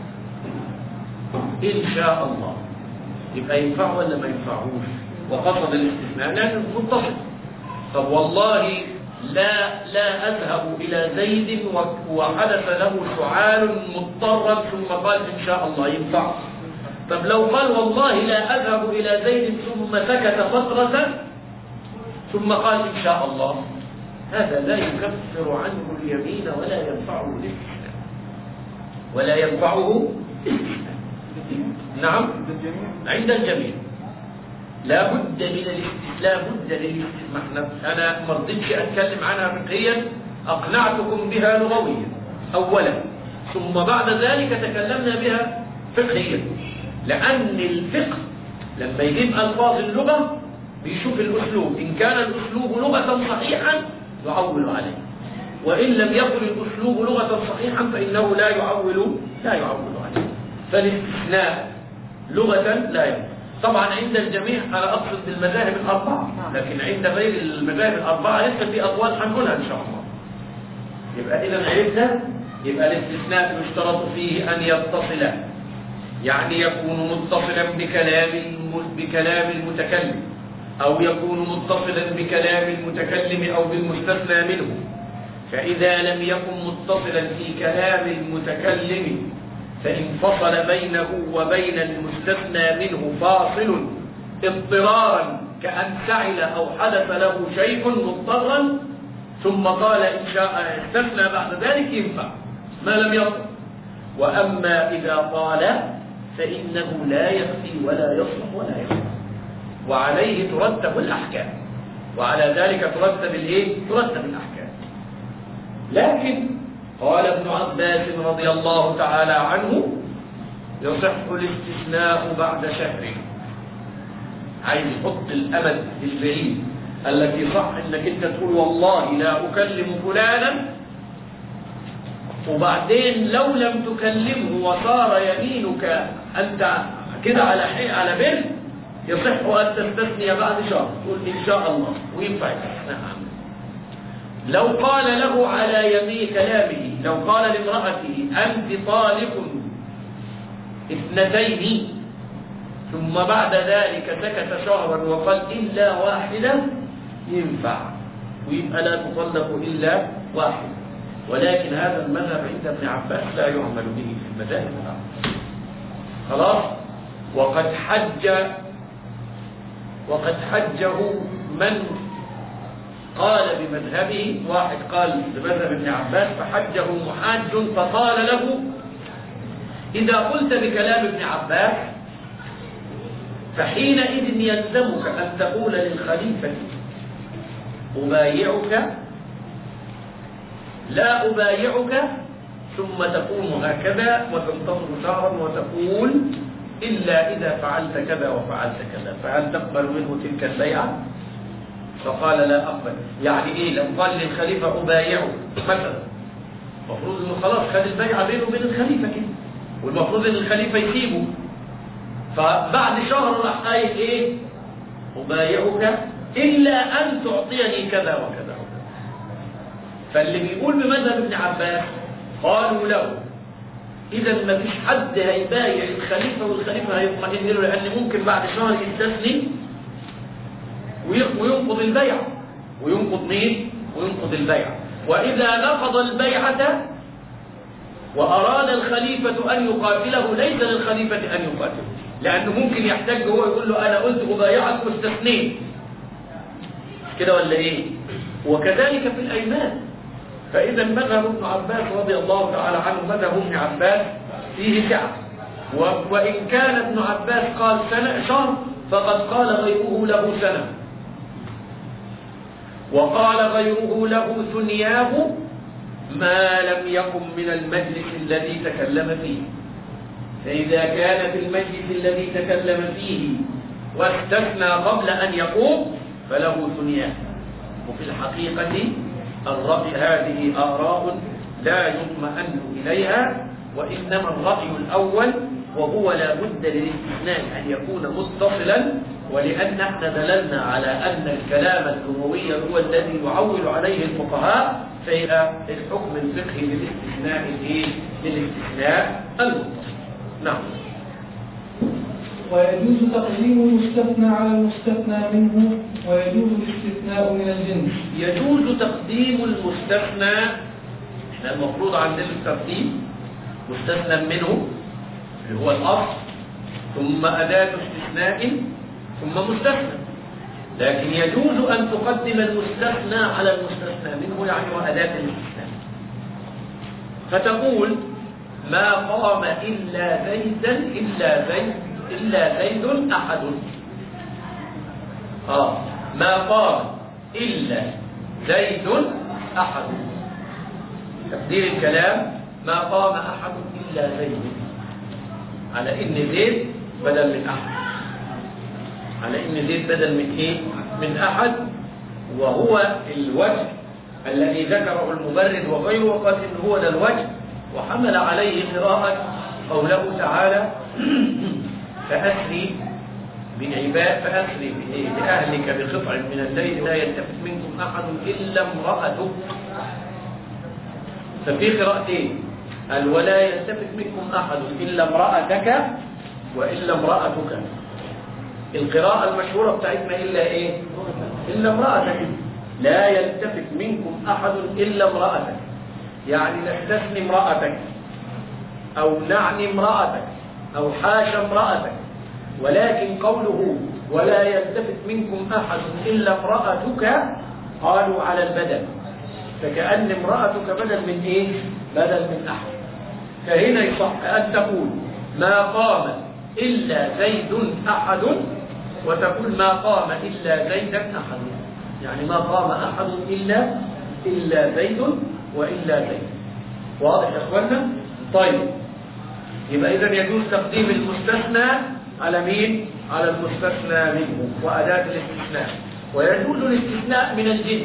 إن شاء الله يبقى ينفع ولا ما ينفعوش وقصد الاستثناء لأنه متصل طب والله لا لا أذهب إلى زيد وحدث له سعال مضطرا ثم قال إن شاء الله ينفع طب لو قال والله لا أذهب إلى زيد ثم سكت فترة ثم قال إن شاء الله هذا لا يكفر عنه اليمين ولا ينفعه الاستثناء ولا ينفعه نعم عند الجميع لا بد من الاستثناء بد للاستثناء انا ما رضيتش اتكلم عنها فقهيا اقنعتكم بها لغويا اولا ثم بعد ذلك تكلمنا بها فقهيا لان الفقه لما يجيب الفاظ اللغه بيشوف الاسلوب ان كان الاسلوب لغه صحيحا يعول عليه وان لم يكن الاسلوب لغه صحيحا فانه لا يعول لا يعول عليه فالاستثناء لغه لا يعول طبعا عند الجميع انا اقصد بالمذاهب الاربعه لكن عند غير المذاهب الاربعه لسه في اقوال هنقولها ان شاء الله يبقى اذا عرفنا يبقى الاستثناء يشترط فيه ان يتصل يعني يكون متصلا بكلام بكلام المتكلم او يكون متصلا بكلام المتكلم او بالمستثنى منه فاذا لم يكن متصلا في كلام المتكلم فإن فصل بينه وبين المستثنى منه فاصل اضطرارا كأن سعل أو حدث له شيء مضطرا ثم قال إن شاء استثنى بعد ذلك ينفع ما لم يصل وأما إذا قال فإنه لا يخفي ولا يصلح ولا يصلح وعليه ترتب الأحكام وعلى ذلك ترتب الإيه؟ ترتب الأحكام لكن قال ابن عباس رضي الله تعالى عنه يصح الاستثناء بعد شهر عايز يحط الامد البعيد التي صح انك انت تقول والله لا اكلم فلانا وبعدين لو لم تكلمه وصار يمينك انت كده على حي على بر يصح ان تستثني بعد شهر تقول ان شاء الله وينفع نعم لو قال له على يمين كلامه لو قال لامرأته أنت طالق اثنتين ثم بعد ذلك سكت شهرا وقال إلا واحدة ينفع ويبقى لا تطلق إلا واحدة ولكن هذا المذهب عند ابن عباس لا يعمل به في المذاهب الأربعة خلاص وقد حج وقد حجه من قال بمذهبه واحد قال بمذهب ابن عباس فحجه محاج فقال له إذا قلت بكلام ابن عباس فحينئذ يلزمك أن تقول للخليفة أبايعك لا أبايعك ثم تقوم هكذا وتنتظر شهرا وتقول إلا إذا فعلت كذا وفعلت كذا فهل تقبل منه تلك البيعة فقال لا أقبل يعني إيه لو قال للخليفة أبايعه مثلا المفروض إنه خلاص خد البيعة بينه وبين الخليفة كده والمفروض إن الخليفة يسيبه فبعد شهر راح قايل إيه أبايعك إلا أن تعطيني كذا وكذا وكذا فاللي بيقول بمذهب ابن عباس قالوا له إذا ما فيش حد هيبايع الخليفة والخليفة هيطمئن له لأن ممكن بعد شهر يستثني وينقض البيعة وينقض مين؟ وينقض البيعة وإذا نقض البيعة وأراد الخليفة أن يقاتله ليس للخليفة أن يقاتله لأنه ممكن يحتاج هو يقول له أنا قلت أبايعك واستثنيت كده ولا إيه؟ وكذلك في الأيمان فإذا مذهب ابن عباس رضي الله تعالى عنه مذهب ابن عباس فيه سعة وإن كان ابن عباس قال سنة شهر فقد قال غيره له سنة وقال غيره له ثنياه ما لم يكن من المجلس الذي تكلم فيه فإذا كان في المجلس الذي تكلم فيه واستثنى قبل أن يقوم فله ثنياه وفي الحقيقة الرأي هذه آراء لا يطمئن إليها وإنما الرأي الأول وهو لا بد للاستثناء أن يكون متصلا ولأن احنا دللنا على أن الكلام اللغوي هو الذي يعول عليه الفقهاء فيبقى الحكم الفقهي للاستثناء الايه؟ للاستثناء المتصل. نعم. ويجوز تقديم المستثنى على المستثنى منه ويجوز الاستثناء من الجنس يجوز تقديم المستثنى احنا المفروض عندنا التقديم مستثنى منه اللي هو الأصل ثم أداة استثناء ثم مستثنى لكن يجوز أن تقدم المستثنى على المستثنى منه يعني وأداة الاستثناء فتقول ما قام إلا زيدا إلا زيد إلا زيد أحد آه ما قام إلا زيد أحد تبديل الكلام ما قام أحد إلا زيد على إن زيد بدل من أحد على إن زيد بدل من إيه؟ من أحد وهو الوجه الذي ذكره المبرد وغيره وقال إن هو ده الوجه وحمل عليه قراءة قوله تعالى فأسري بعباد فأسري بأهلك بقطع من الليل لا يلتفت منكم أحد إلا امرأتك ففي قراءتين قال ولا يلتفت منكم أحد إلا امرأتك وإلا امرأتك القراءة المشهورة بتاعتنا إلا إيه إلا امرأتك لا يلتفت منكم أحد إلا امرأتك يعني نستثني امرأتك أو نعني امرأتك أو حاشا امرأتك ولكن قوله ولا يلتفت منكم أحد إلا امرأتك قالوا على البدل فكأن امرأتك بدل من إيه؟ بدل من أحد فهنا يصح أن تقول ما قام إلا زيد أحد وتقول ما قام إلا زيدا أحد يعني ما قام أحد إلا إلا زيد وإلا زيد واضح يا أخوانا؟ طيب يبقى إذا يجوز تقديم المستثنى على مين؟ على المستثنى منه وأداة الاستثناء ويجوز الاستثناء من الجنس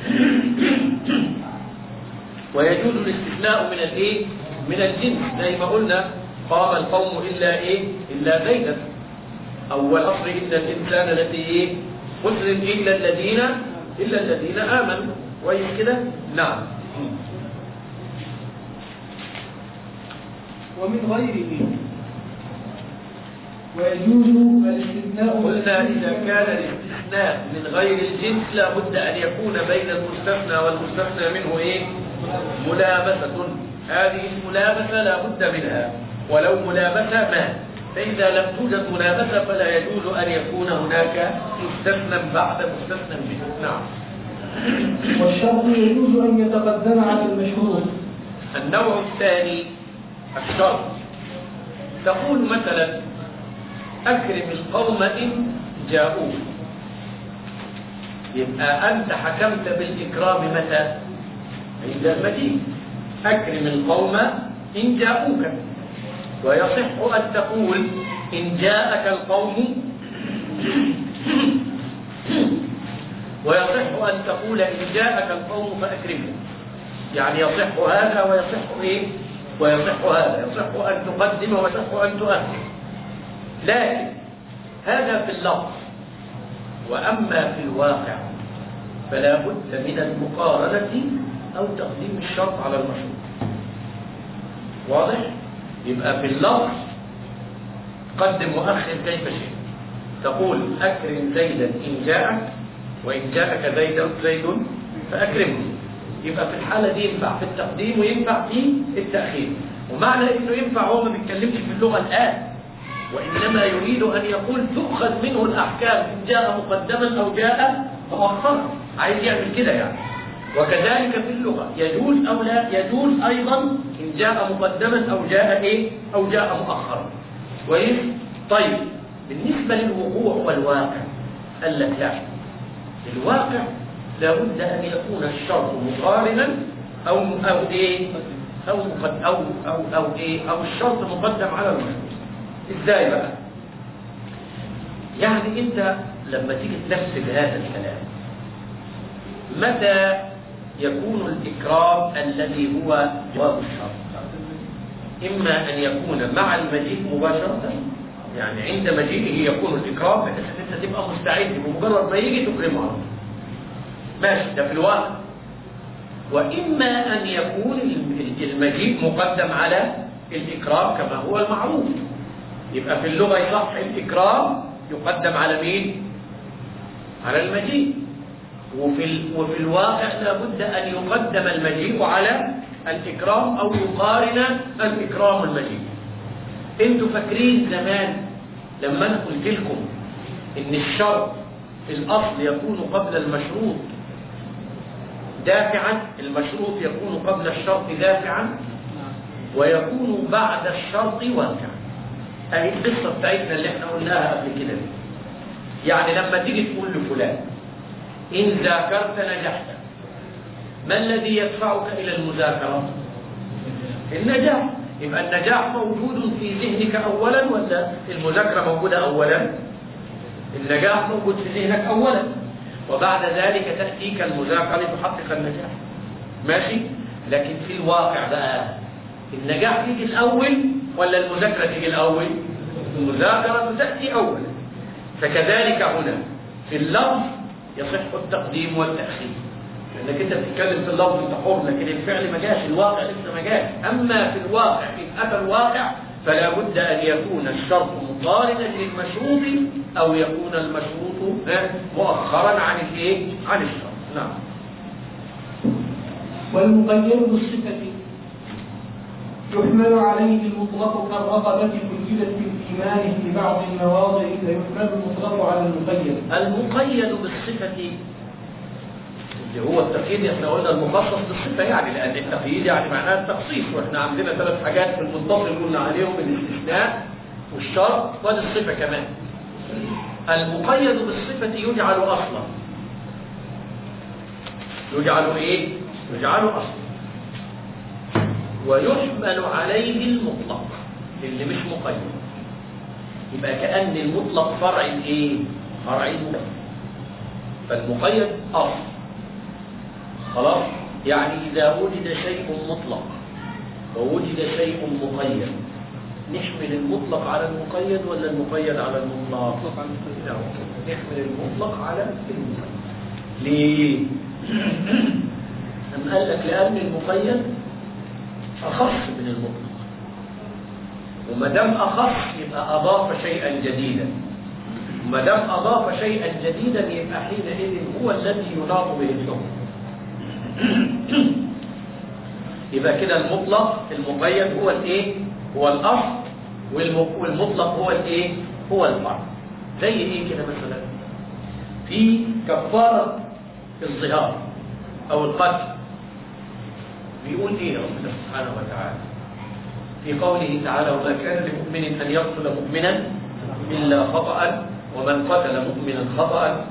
ويجوز الاستثناء من الايه؟ من الجنس زي ما قلنا قام القوم إلا إيه؟ إلا زيدا أول أصل إن الإنسان الذي إيه؟ مسلم إلا الذين إلا الذين آمنوا كويس كده؟ نعم ومن غيره ويجوز الاستثناء قلنا إذا كان الاستثناء من غير الجنس لابد أن يكون بين المستثنى والمستثنى منه إيه؟ ملامسة هذه الملامسة لا بد منها ولو ملامسة ما فإذا لم توجد ملامسة فلا يجوز أن يكون هناك مستثنى بعد مستثنى به نعم والشرط يجوز أن يتقدم على المشروط النوع الثاني الشرط تقول مثلا أكرم القوم إن جاءوك يبقى أنت حكمت بالإكرام متى؟ عند المجيء أكرم القوم إن جاءوك ويصح أن تقول إن جاءك القوم ويصح أن تقول إن جاءك القوم فأكرمهم يعني يصح هذا ويصح إيه؟ ويصح هذا يصح أن تقدم ويصح أن تؤخر لكن هذا في اللفظ وأما في الواقع فلا بد من المقارنة أو تقديم الشرط على المشروط واضح؟ يبقى في اللفظ قدم وأخر كيف شئت تقول أكرم زيدا إن جاءك وإن جاءك زيد زيد فأكرمه يبقى في الحالة دي ينفع في التقديم وينفع في التأخير ومعنى إنه ينفع هو ما بيتكلمش في اللغة الآن وإنما يريد أن يقول تؤخذ منه الأحكام إن جاء مقدما أو جاء مؤخرا عايز يعمل كده يعني وكذلك في اللغة يجوز أو لا يجوز أيضا إن جاء مقدما أو جاء إيه أو جاء مؤخرا كويس طيب بالنسبة للوقوع والواقع قال لك لا الواقع لابد أن يكون الشرط مقارنا أو أو إيه أو مقد أو أو أو إيه أو الشرط مقدم على المشروط إزاي بقى؟ يعني أنت لما تيجي تنفذ هذا الكلام متى يكون الإكرام الذي هو جواب الشرط إما أن يكون مع المجيء مباشرة يعني عند مجيئه يكون الإكرام بحيث أن أنت تبقى مستعد بمجرد ما يجي تكرمه على طول. ماشي ده في الواقع وإما أن يكون المجيء مقدم على الإكرام كما هو المعروف يبقى في اللغة يصح الإكرام يقدم على مين؟ على المجيء وفي, ال... وفي الواقع لابد أن يقدم المجيء على الإكرام أو يقارن الإكرام المجيء انتوا فاكرين زمان لما انا قلت لكم ان الشرط في الاصل يكون قبل المشروط دافعا المشروط يكون قبل الشرط دافعا ويكون بعد الشرط واقعا اهي القصه بتاعتنا اللي احنا قلناها قبل كده دي. يعني لما تيجي تقول لفلان ان ذاكرت نجحت ما الذي يدفعك الى المذاكره النجاح يبقى النجاح موجود في ذهنك اولا ولا المذاكره موجوده اولا النجاح موجود في ذهنك اولا وبعد ذلك تاتيك المذاكره لتحقق النجاح ماشي لكن في الواقع بقى النجاح يجي الاول ولا المذاكره تيجي الاول المذاكره تاتي اولا فكذلك هنا في اللفظ يصح التقديم والتاخير لانك انت بتتكلم في اللفظ انت حر لكن الفعل ما جاش الواقع لسه ما جاش اما في الواقع ان اتى الواقع فلا بد ان يكون الشرط مقارنا للمشروط او يكون المشروط مؤخرا عن الايه عن الشرط نعم والمقيد بالصفة يحمل عليه المطلق كالرغبة كلفت بالإيمان في بعض المواضع فيحمل المطلق على المقيد المقيد بالصفة اللي هو التقييد احنا قلنا المخصص بالصفة يعني لأن التقييد يعني معناه التخصيص واحنا عندنا ثلاث حاجات في المتصل قلنا عليهم الاستثناء والشرط والصفة كمان المقيد بالصفة يجعل أصلا يجعل ايه؟ يجعل أصلا ويحمل عليه المطلق اللي مش مقيد يبقى كأن المطلق فرع الايه؟ فرع المقيد فالمقيد أصل خلاص يعني إذا وجد شيء مطلق ووجد شيء مقيد نحمل المطلق على المقيد ولا المقيد على المطلق لا نحمل المطلق على المقيد ليه أم قال لك لأن المقيد أخص من المطلق وما دام أخص يبقى أضاف شيئا جديدا وما دام أضاف شيئا جديدا يبقى حينئذ هو الذي يناط به الحكم يبقى كده المطلق المقيد هو الايه هو الاصل والم- والمطلق هو الايه هو الفرع زي ايه كده مثلا في كفاره الظهار او القتل بيقول ايه ربنا سبحانه وتعالى في قوله تعالى وما كان لمؤمن ان يقتل مؤمنا الا خطا ومن قتل مؤمنا خطا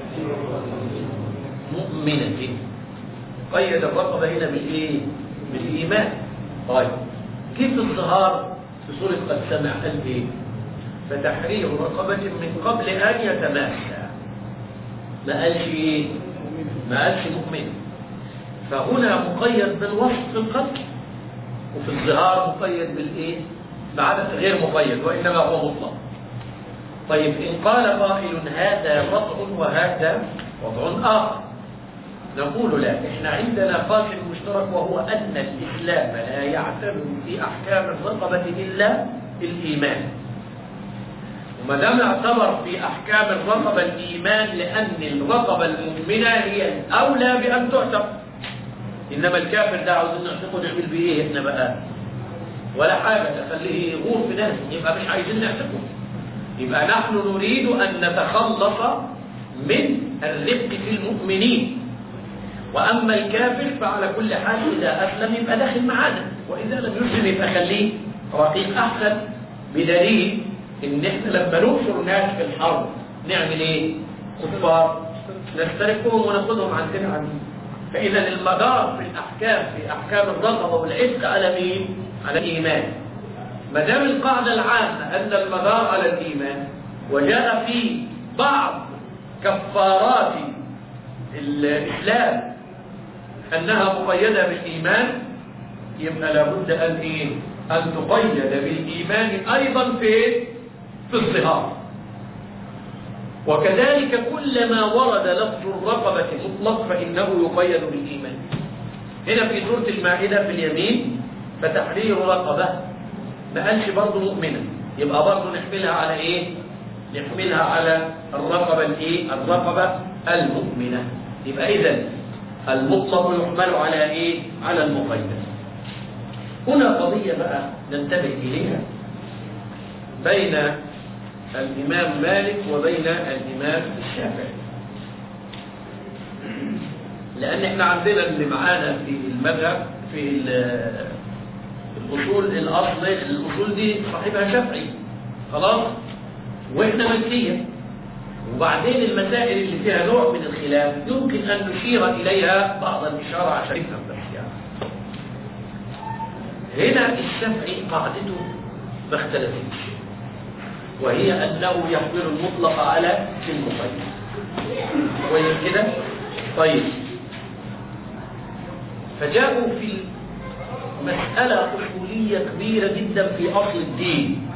مؤمنة قيد الرقبة هنا بالإيه؟ بالإيمان طيب كيف الظهار في سورة قد سمع قال إيه؟ فتحرير رقبة من قبل أن يتماسى ما قالش إيه؟ ما قالش مؤمن فهنا مقيد بالوصف في القتل وفي الظهار مقيد بالإيه؟ بعد غير مقيد وإنما هو مطلق طيب إن قال قائل هذا وضع وهذا وضع آخر نقول لا إحنا عندنا قاسم مشترك وهو أن الإسلام لا يعتبر في أحكام الرقبة إلا الإيمان وما دام اعتبر في أحكام الرقبة الإيمان لأن الرقبة المؤمنة هي الأولى بأن تعتق إنما الكافر ده عاوزين نعتقه نعمل بيه إيه إحنا بقى ولا حاجة تخليه يغور في ناس يبقى مش عايزين نعتقه يبقى نحن نريد أن نتخلص من الرفق في المؤمنين وأما الكافر فعلى كل حال إذا أسلم يبقى داخل معانا وإذا لم يسلم يبقى خليه رقيق أحسن بدليل إن إحنا لما ننشر ناس في الحرب نعمل إيه؟ كفار نسترقهم وناخذهم عندنا عبيد فإذا المدار في الأحكام في أحكام الرقبة والعتق على مين؟ على الإيمان ما دام القاعدة العامة أن المدار على الإيمان وجاء في بعض كفارات الإسلام أنها مقيدة بالإيمان يبقى لابد أن إيه؟ أن تقيد بالإيمان أيضا في في الظهار وكذلك كلما ورد لفظ الرقبة مطلق فإنه يقيد بالإيمان هنا في سورة المائدة في اليمين فتحرير رقبة ما قالش برضه مؤمنة يبقى برضه نحملها على ايه نحملها على الرقبة الايه الرقبة المؤمنة يبقى اذا المطلق يحمل على ايه على المقيد هنا قضية بقى ننتبه إليها بين الإمام مالك وبين الإمام الشافعي لأن احنا عندنا اللي معانا في المذهب في الأصول الأصل الأصول دي صاحبها شافعي خلاص وإحنا ملكية وبعدين المسائل اللي فيها نوع من الخلاف يمكن أن نشير إليها بعض الإشارة عشان نفهم بس يعني هنا الشافعي قاعدته ما اختلفتش وهي أنه يحمل المطلق على المقيد كويس كده طيب فجاءوا في مسألة أصولية كبيرة جدا في أصل الدين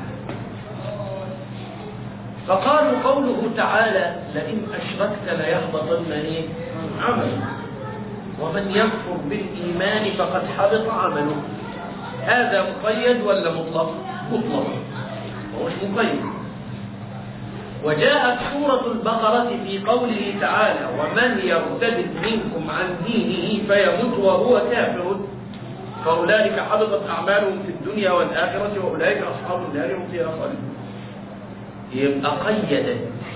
فقالوا قوله تعالى لئن أشركت ليحبطن إيه؟ عمله ومن يكفر بالإيمان فقد حبط عمله هذا مقيد ولا مطلق؟ مطلق هو مش مقيد وجاءت سورة البقرة في قوله تعالى ومن يرتد منكم عن دينه فيمت وهو كافر فأولئك حبطت أعمالهم في الدنيا والآخرة وأولئك أصحاب النار هم فيها خالدون يبقى قيد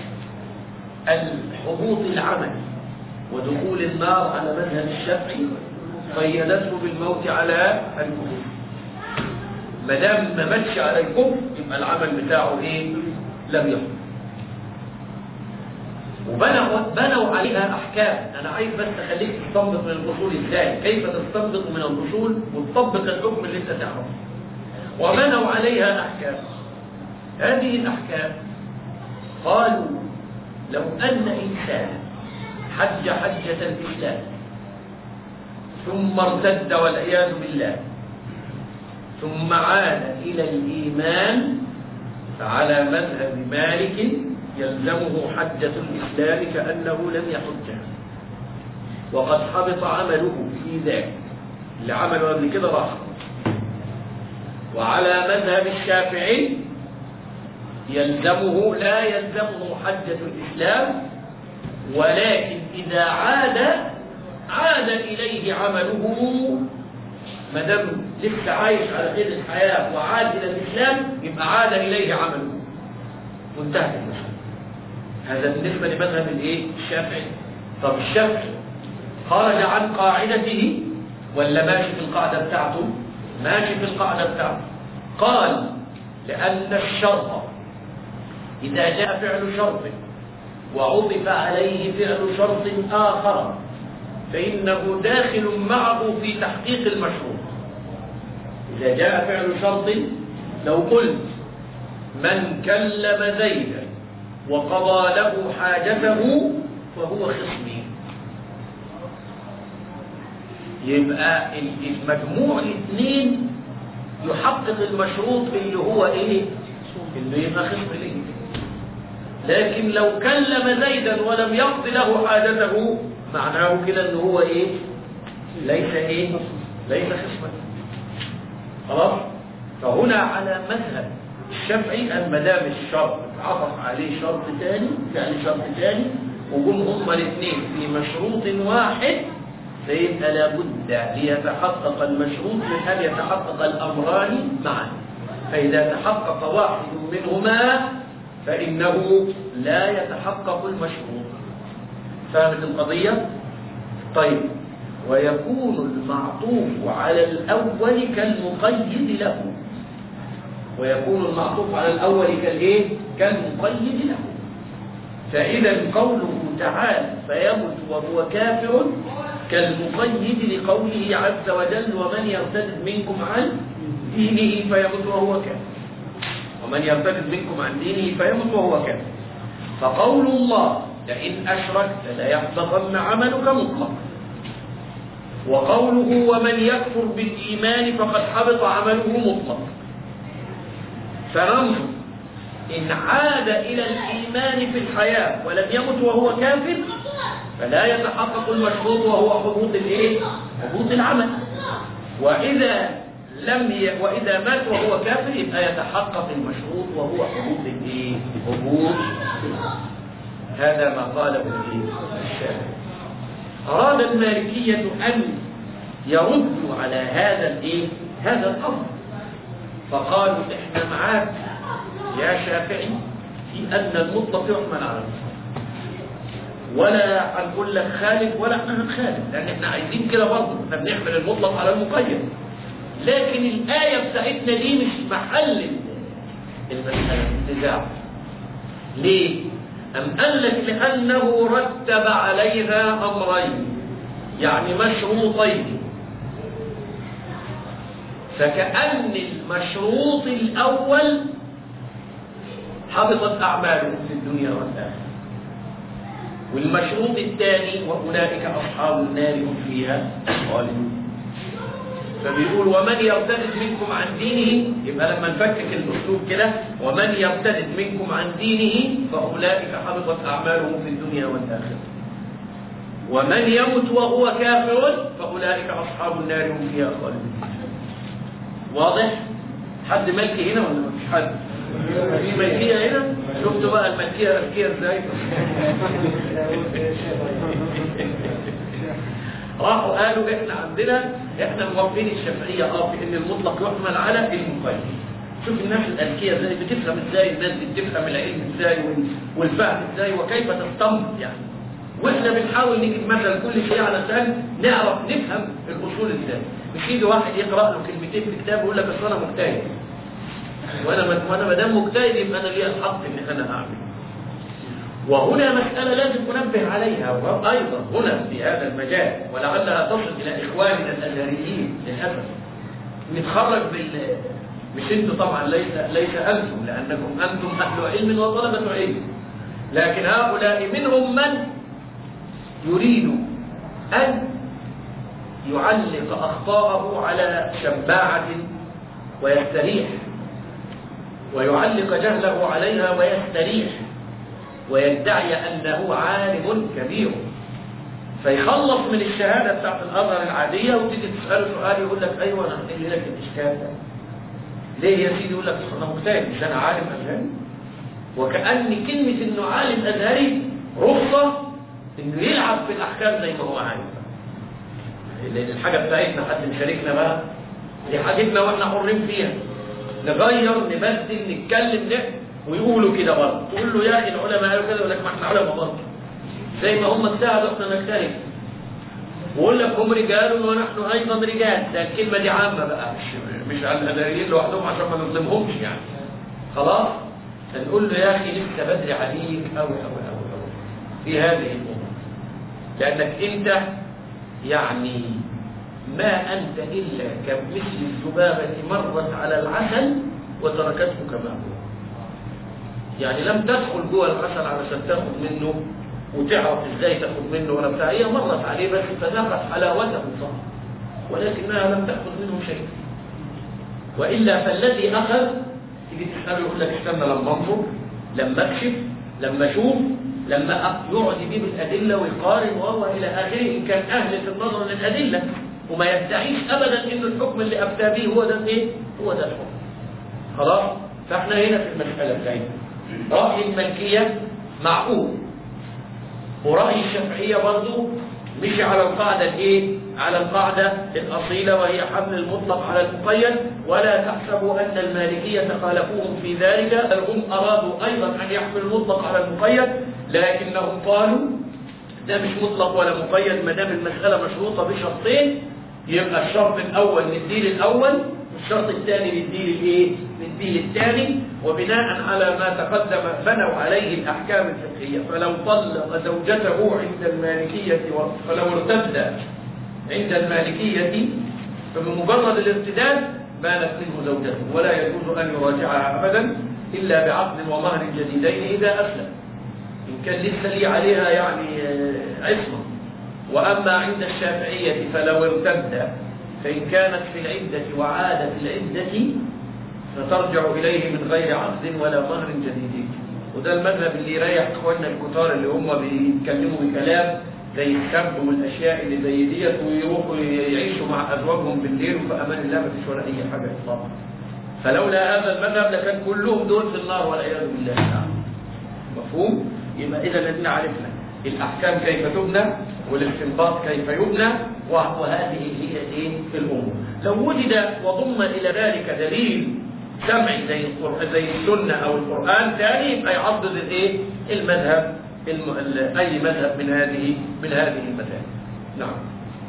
الحبوط العمل ودخول النار على مذهب الشافعي قيدته بالموت على الكفر ما دام ما ماتش على الكفر يبقى العمل بتاعه ايه لم يكن وبنوا بنوا عليها احكام انا عايز بس اخليك تستنبط من الاصول ازاي كيف تستنبط من الاصول وتطبق الحكم اللي انت تعرفه وبنوا عليها احكام هذه الاحكام قالوا لو ان انسانا حج حجه الاسلام ثم ارتد والعياذ بالله ثم عاد الى الايمان فعلى مذهب مالك يلزمه حجة الإسلام كأنه لم يحجها وقد حبط عمله في ذلك اللي عمله قبل كده راح وعلى مذهب الشافعي يلزمه لا يلزمه حجة الإسلام ولكن إذا عاد عاد إليه عمله ما دام لسه عايش على قيد الحياه وعاد الى الاسلام يبقى عاد اليه عمله وانتهت المسألة هذا بالنسبة لمذهب الايه الشافعي طب الشافعي خرج عن قاعدته ولا ماشي في القاعدة بتاعته ماشي في القاعدة بتاعته قال لأن الشرط إذا جاء فعل شرط وعطف عليه فعل شرط آخر فإنه داخل معه في تحقيق المشروط إذا جاء فعل شرط لو قلت من كلم زيدا وقضى له حاجته فهو خصمي يبقى المجموع الاثنين يحقق المشروط اللي هو ايه اللي يبقى خصم ليه لكن لو كلم زيدا ولم يقضي له حاجته معناه كده ان هو ايه ليس ايه ليس خصما خلاص فهنا على مذهب الشافعي ان ما دام الشرط اتعطف عليه شرط ثاني يعني شرط ثاني وجم هما الاثنين في مشروط واحد فيبقى لابد ليتحقق المشروط من ان يتحقق الامران معا فاذا تحقق واحد منهما فانه لا يتحقق المشروط فهمت القضيه طيب ويكون المعطوف على الاول كالمقيد له ويكون المعطوف على الأول كالإيه؟ كالمقيد له فإذا قوله تعالى فيمت وهو كافر كالمقيد لقوله عز وجل ومن يرتد منكم عن دينه فيمت وهو كافر ومن يرتد منكم عن دينه فيمت وهو كافر فقول الله لئن أشركت ليحبطن عملك مطلقا وقوله ومن يكفر بالإيمان فقد حبط عمله مطلقا فننظر إن عاد إلى الإيمان في الحياة ولم يمت وهو كافر فلا يتحقق المشروط وهو حدود الإيه؟ حدود العمل وإذا لم ي... وإذا مات وهو كافر يبقى يتحقق المشروط وهو حدود الإيه؟ حدود هذا ما قاله الشافعي أراد المالكية أن يردوا على هذا الإيه؟ هذا الأمر فقالوا احنا معاك يا شافعي في ان المطلق يحمل على المطلق ولا هنقول لك خالف ولا احنا هنخالف لان احنا عايزين كده برضه احنا بنحمل المطلق على المقيد لكن الايه بتاعتنا دي مش محل المساله النزاع ليه؟ أم قال لك لأنه رتب عليها أمرين يعني مشروطين فكأن المشروط الأول حبطت أعمالهم في الدنيا والآخرة والمشروط الثاني وأولئك أصحاب النار هم فيها خالدون فبيقول ومن يرتد منكم عن دينه يبقى لما نفكك الأسلوب كده ومن يرتد منكم عن دينه فأولئك حبطت أعمالهم في الدنيا والآخرة ومن يمت وهو كافر فأولئك أصحاب النار هم فيها خالدون واضح حد ملكي هنا ولا مفيش حد في ملكية هنا شفتوا بقى الملكية ملكية ازاي راحوا قالوا احنا عندنا احنا موافقين الشافعية اه في ان المطلق يحمل على المقيد شوف الناس الأذكياء ازاي بتفهم ازاي الناس دي بتفهم العلم ازاي والفهم ازاي وكيف تستنبط يعني واحنا بنحاول نجيب مثلا كل شيء علشان نعرف نفهم الاصول ازاي مش يجي واحد يقرا له كلمتين في كتاب ويقول لك اصل انا مجتهد وانا وانا ما دام مجتهد يبقى انا ليا الحق ان انا اعمل وهنا مسألة لازم ننبه عليها وأيضا هنا في هذا المجال ولعلها تصل إلى إخواننا الأزهريين للأسف نتخرج بال مش انتم طبعا ليس ليس أنتم لأنكم أنتم أهل علم وطلبة علم لكن هؤلاء منهم من يريد أن يعلق أخطاءه على شباعة ويستريح ويعلق جهله عليها ويستريح ويدعي أنه عالم كبير فيخلص من الشهادة بتاعت الأزهر العادية وتيجي تسأله سؤال يقول لك أيوة أنا هنقل لك الإشكال ده ليه يا سيدي يقول لك أنا مجتهد مش أنا عالم أزهري وكأن كلمة إنه عالم أزهري رخصة إنه يلعب في الأحكام زي ما هو عايز لأن الحاجة بتاعتنا حد مشاركنا بقى دي حاجتنا واحنا حرين فيها نغير نبدل نتكلم نه ويقولوا كده برضه تقول له يا اخي العلماء قالوا كده يقول لك ما احنا علماء برضه زي ما هم اجتهدوا احنا نجتهد ويقول لك هم رجال ونحن ايضا رجال ده الكلمه دي عامه بقى مش مش على الاداريين لوحدهم عشان ما نظلمهمش يعني خلاص فنقول له يا اخي لسه بدري عليك قوي قوي قوي قوي في هذه الامور لانك انت يعني ما انت الا كمثل الذبابه مرت على العسل وتركته كما هو يعني لم تدخل جوه العسل علشان تاخد منه وتعرف ازاي تاخد منه ولا بتاع هي مرت عليه بس فذاقت حلاوته صح ولكنها لم تاخذ منه شيء والا فالذي اخذ تيجي تساله يقول لك استنى لما انظر لما اكشف لما اشوف لما يقعد يجيب الادله ويقارن وهو الى اخره ان كان اهل في النظر للادله وما يدعيش ابدا ان الحكم اللي افتى به هو ده ايه؟ هو ده الحكم. خلاص؟ فاحنا هنا في المساله بتاعتنا. راي الملكيه معقول ورأي الشافعية برضو مشي على القاعدة الايه؟ على القاعدة الأصيلة وهي حمل المطلق على المقيد ولا تحسبوا أن المالكية خالفوهم في ذلك بل هم أرادوا أيضا أن يحملوا المطلق على المقيد لكنهم قالوا ده مش مطلق ولا مقيد ما دام المسألة مشروطة بشرطين يبقى الشرط الأول نديه الأول والشرط الثاني نديه الايه؟ نديه الثاني وبناء على ما تقدم بنوا عليه الأحكام الفقهية فلو طلق زوجته عند المالكية فلو ارتد عند المالكية فبمجرد الارتداد بانت منه زوجته ولا يجوز أن يراجعها أبدا إلا بعقد ومهر جديدين إذا أسلم إن كان لسه لي عليها يعني عصمة وأما عند الشافعية فلو ارتد فإن كانت في العدة وعادت العدة فترجع إليه من غير عقد ولا مهر جديد وده المذهب اللي يريح إخواننا الكتار اللي هم بيتكلموا بكلام زي السب والأشياء اللي زي ديت ويروحوا يعيشوا مع أزواجهم بالليل وفي أمان الله ما فيش ولا أي حاجة إطلاقا فلولا هذا المذهب لكان كلهم دول في النار والعياذ بالله تعالى مفهوم؟ يبقى إذا الذين عرفنا الأحكام كيف تبنى والاستنباط كيف يبنى وهذه هي ايه الامور لو وجد وضم الى ذلك دليل سمعي زي القرآن زي السنه او القران ثاني يبقى يعضد الايه المذهب الم... اي مذهب من هذه من هذه المذاهب نعم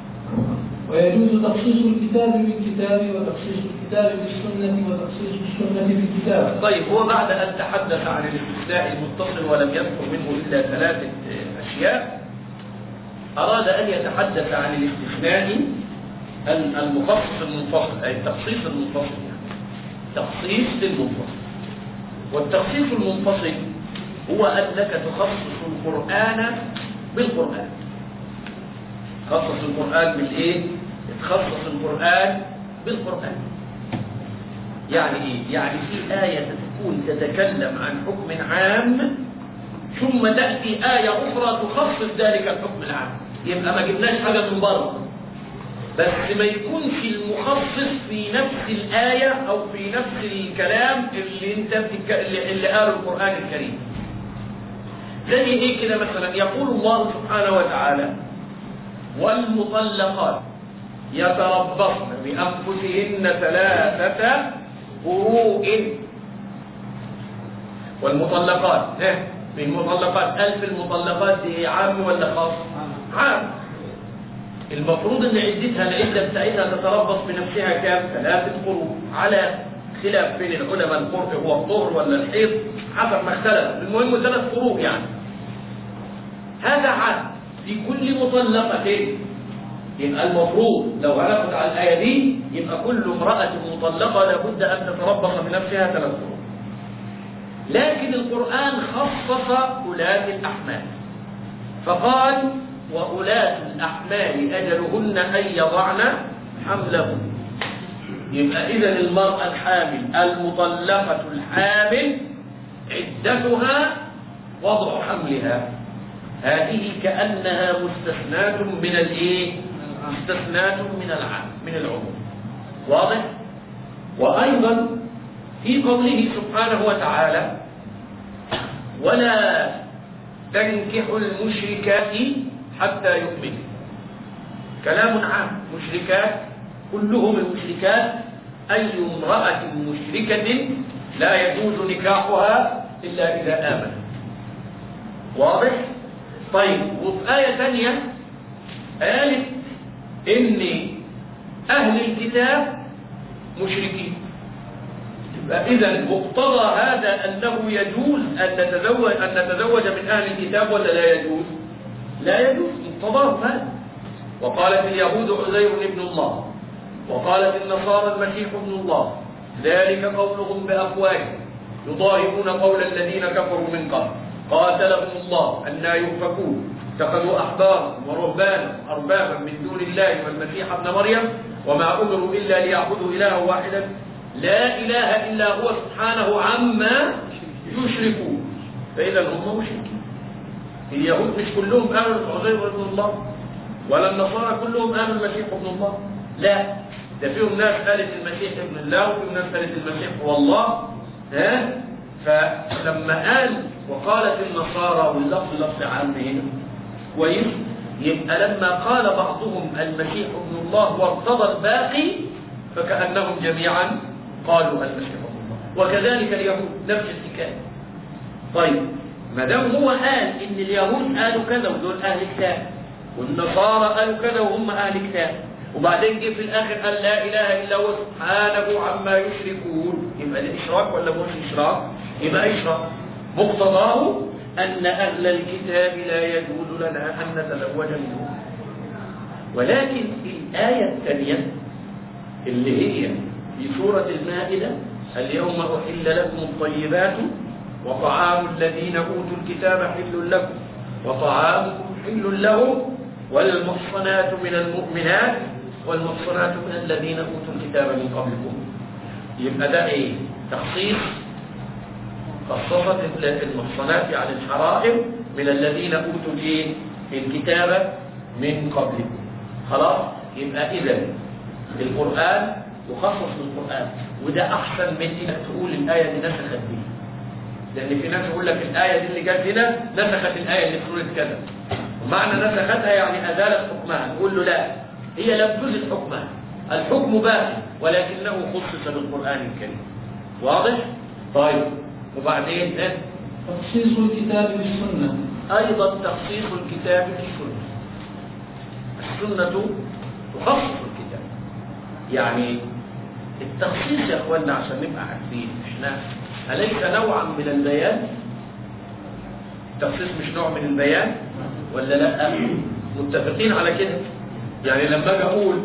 ويجوز تخصيص الكتاب بالكتاب وتخصيص الكتاب بالسنة وتخصيص السنة بالكتاب طيب هو بعد أن تحدث عن الاستثناء المتصل ولم يذكر منه إلا ثلاثة أشياء أراد أن يتحدث عن الاستثناء المخصص المنفصل أي التخصيص المنفصل يعني تخصيص للمنفصل والتخصيص المنفصل هو أنك تخصص القرآن بالقرآن تخصص القرآن بالإيه؟ تخصص القرآن بالقرآن يعني إيه؟ يعني في آية تكون تتكلم عن حكم عام ثم تأتي آية أخرى تخصص ذلك الحكم العام يبقى ما جبناش حاجة من بره بس ما يكونش المخصص في نفس الآية أو في نفس الكلام اللي انت بتك... اللي, اللي قاله القرآن الكريم زي ايه كده مثلا يقول الله سبحانه وتعالى والمطلقات يتربصن بأنفسهن ثلاثة قروء والمطلقات في المطلقات ألف المطلقات دي عام ولا خاص عام المفروض ان عدتها العدة بتاعتها تتربص بنفسها كام ثلاثة قروء على خلاف بين العلماء القرء هو الطهر ولا الحيض حسب ما اختلف المهم ثلاث قروء يعني هذا عام في كل مطلقة يبقى المفروض لو هناخد على الآية دي يبقى كل امرأة مطلقة لابد أن تتربص بنفسها ثلاث قروء لكن القرآن خصص أولاة الأحمال فقال وأولاة الأحمال أجلهن أن يضعن حملهن يبقى إذا المرأة الحامل المطلقة الحامل عدتها وضع حملها هذه كأنها مستثناة من الإيه؟ مستثناة من العام من العموم واضح؟ وأيضا في قوله سبحانه وتعالى ولا تنكحوا المشركات حتى يؤمنوا كلام عام مشركات كلهم المشركات أي امرأة مشركة لا يجوز نكاحها إلا إذا آمنت واضح؟ طيب وفي آية ثانية قالت إن أهل الكتاب مشركين يبقى إذا مقتضى هذا أنه يجوز أن نتزوج أن نتزوج من أهل الكتاب ولا لا يجوز؟ لا يجوز مقتضاه هذا وقالت اليهود عزير ابن الله وقالت النصارى المسيح ابن الله ذلك قولهم بأفواههم يضاهئون قول الذين كفروا من قبل قاتلهم الله أن يؤفكون اتخذوا أحبارهم ورهبانهم أربابا من دون الله والمسيح ابن مريم وما أمروا إلا ليعبدوا إلها واحدا لا إله إلا هو سبحانه عما يشركون فإذا هم مشركين اليهود مش كلهم آمنوا بعزير ابن الله ولا النصارى كلهم آمنوا المسيح ابن الله لا ده فيهم ناس قالت المسيح ابن الله وفيهم ناس قالت المسيح هو الله ها فلما قال وقالت النصارى واللفظ لفظ عام هنا كويس يبقى لما قال بعضهم المسيح ابن الله وارتضى الباقي فكأنهم جميعا قالوا المسيح ابن الله وكذلك اليهود نفس الحكايه طيب ما دام هو قال ان اليهود قالوا كذا ودول اهل كتاب والنصارى قالوا كذا وهم اهل كتاب وبعدين جه في الاخر قال لا اله الا هو سبحانه عما يشركون يبقى ده اشراك ولا مش اشراك يبقى اشراك مقتضاه ان اهل الكتاب لا يجوز لنا ان نتزوج منهم ولكن الايه الثانيه اللي هي في سوره المائده اليوم احل لكم الطيبات وطعام الذين اوتوا الكتاب حل لكم وطعامكم حل لهم والمحصنات من المؤمنات والمحصنات من الذين اوتوا الكتاب من قبلكم يبقى ده ايه تخصيص خصصت المحصنات يعني الحرائم من الذين اوتوا الايه الكتاب من قبلكم خلاص يبقى اذا القران يخصص بالقران وده احسن من انك تقول الايه دي نسخت دي لان في ناس يقول لك الايه دي اللي جت هنا نسخت الايه اللي في سوره كذا ومعنى نسختها يعني ازالت حكمها نقول له لا هي لم تزل حكمها الحكم باقي ولكنه خصص بالقران الكريم واضح طيب وبعدين إيه؟ تخصيص الكتاب بالسنة ايضا تخصيص الكتاب بالسنه السنه تخصص الكتاب يعني التخصيص يا اخوانا عشان نبقى عارفين احنا أليس نوعا من البيان التخصيص مش نوع من البيان ولا لا متفقين على كده يعني لما اجي اقول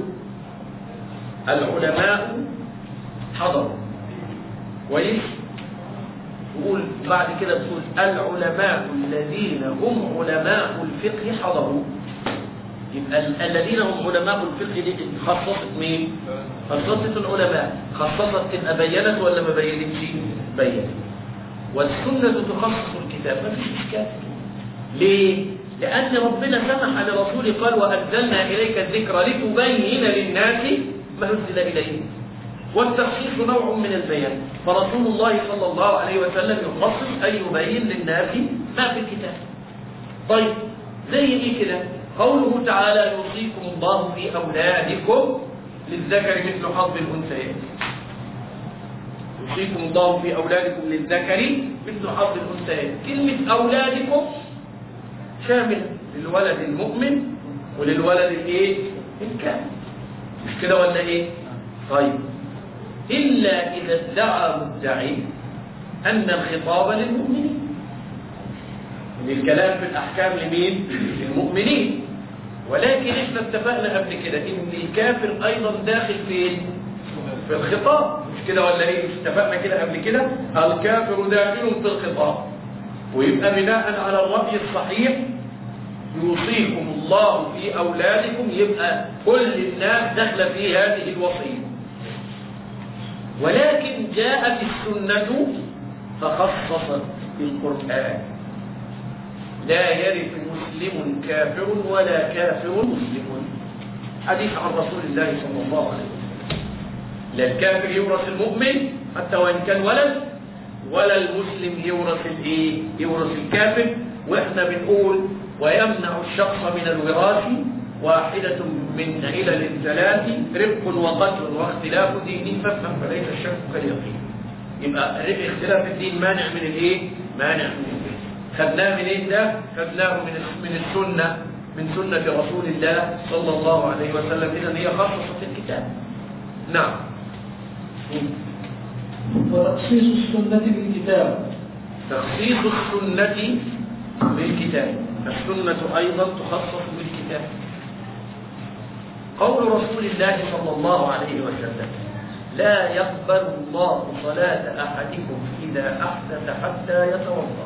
العلماء حضروا كويس تقول بعد كده تقول العلماء الذين هم علماء الفقه حضروا يبقى ال- الذين هم علماء الفقه دي خصصت مين؟ خصصت العلماء خصصت تبقى بينت ولا ما بينتش؟ بينت والسنة تخصص الكتاب ما فيش إشكال ليه؟ لأن ربنا سمح لرسوله قال وأنزلنا إليك الذكر لتبين للناس ما نزل إليهم والتخصيص نوع من البيان فرسول الله صلى الله عليه وسلم يخصص أن يبين للناس ما في الكتاب طيب زي ايه كده قوله تعالى يوصيكم الله في أولادكم للذكر مثل حظ الأنثيين يوصيكم الله في أولادكم للذكر مثل حظ الأنثيين كلمة أولادكم شامل للولد المؤمن وللولد الايه الكامل مش كده ولا ايه طيب إلا إذا ادعى مدعي أن الخطاب للمؤمنين من الكلام في الأحكام لمين؟ للمؤمنين ولكن احنا اتفقنا قبل كده ان الكافر ايضا داخل في في الخطاب مش كده ولا ايه مش اتفقنا كده قبل كده الكافر داخل في الخطاب ويبقى بناء على الرأي الصحيح يوصيكم الله في أولادكم يبقى كل الناس داخله في هذه الوصية ولكن جاءت السنة فخصصت القرآن لا يرث مسلم كافر ولا كافر مسلم حديث عن رسول الله صلى الله عليه وسلم لا الكافر يورث المؤمن حتى وإن كان ولد ولا المسلم يورث الايه يورث الكافر واحنا بنقول ويمنع الشخص من الوراث واحدة من علل الثلاث رق وقتل واختلاف دين فافهم فليس الشك كاليقين يبقى اختلاف الدين مانع من الايه؟ مانع من الدين خدناه من ايه ده؟ خدناه من من السنه من سنه رسول الله صلى الله عليه وسلم اذا هي خاصه في الكتاب نعم وتخصيص السنة بالكتاب تخصيص السنة بالكتاب السنة أيضا تخصص بالكتاب قول رسول الله صلى الله عليه وسلم لا يقبل الله صلاة أحدكم إذا أحدث حتى يتوضأ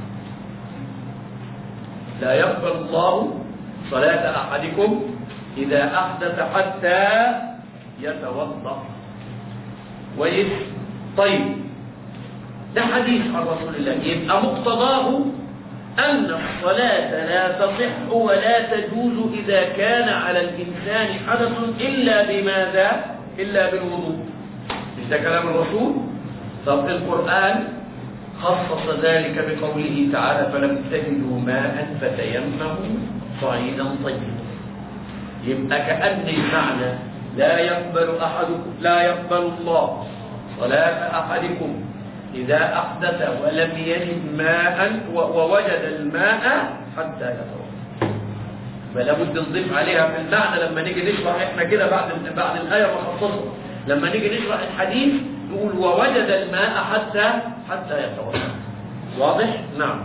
لا يقبل الله صلاة أحدكم إذا أحدث حتى يتوضأ كويس طيب ده حديث عن رسول الله يبقى مقتضاه أن الصلاة لا تصح ولا تجوز إذا كان على الإنسان حدث إلا بماذا؟ إلا بالوضوء مش ده كلام الرسول؟ طب القرآن خصص ذلك بقوله تعالى فلم تجدوا ماء فتيمموا صعيدا طيبا يبقى كأن المعنى لا يقبل أحدكم لا يقبل الله صلاة أحدكم إذا أحدث ولم يجد ماء ووجد الماء حتى يتوضا فلا بد نضيف عليها في المعنى لما نيجي نشرح احنا كده بعد بعد الآية مخصصة لما نيجي نشرح الحديث نقول ووجد الماء حتى حتى يتوضا واضح؟ نعم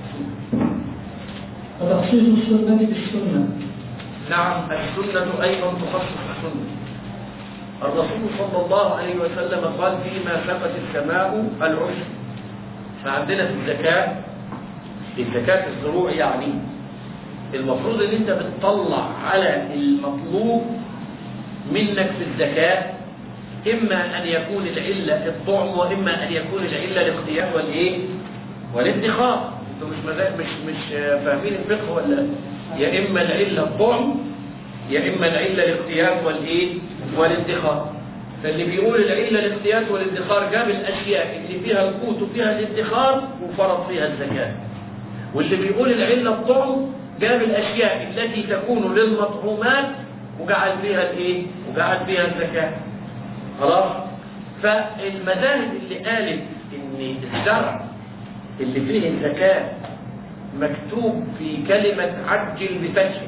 وتخصيص السنة بالسنة نعم السنة أيضا تخصص السنة الرسول صلى الله عليه وسلم قال فيما سقت السماء العشر فعندنا في الزكاة الزكاة الزروع يعني المفروض ان انت بتطلع على المطلوب منك في الزكاة اما ان يكون العلة الطعم واما ان يكون العلة الاختيار والايه والادخار انتوا مش مزاج مش مش فاهمين الفقه ولا يا اما العلة الطعم يا اما العلة الاختيار والايه والادخار فاللي بيقول العلة الاختيار والادخار جاب الاشياء اللي فيها القوت وفيها الادخار وفرض فيها الزكاة واللي بيقول العلة الطعم جاب الاشياء التي تكون للمطعومات وجعل فيها الايه وجعل فيها الزكاة خلاص فالمذاهب اللي قالت ان الزرع اللي فيه الزكاة مكتوب في كلمة عجل بفتح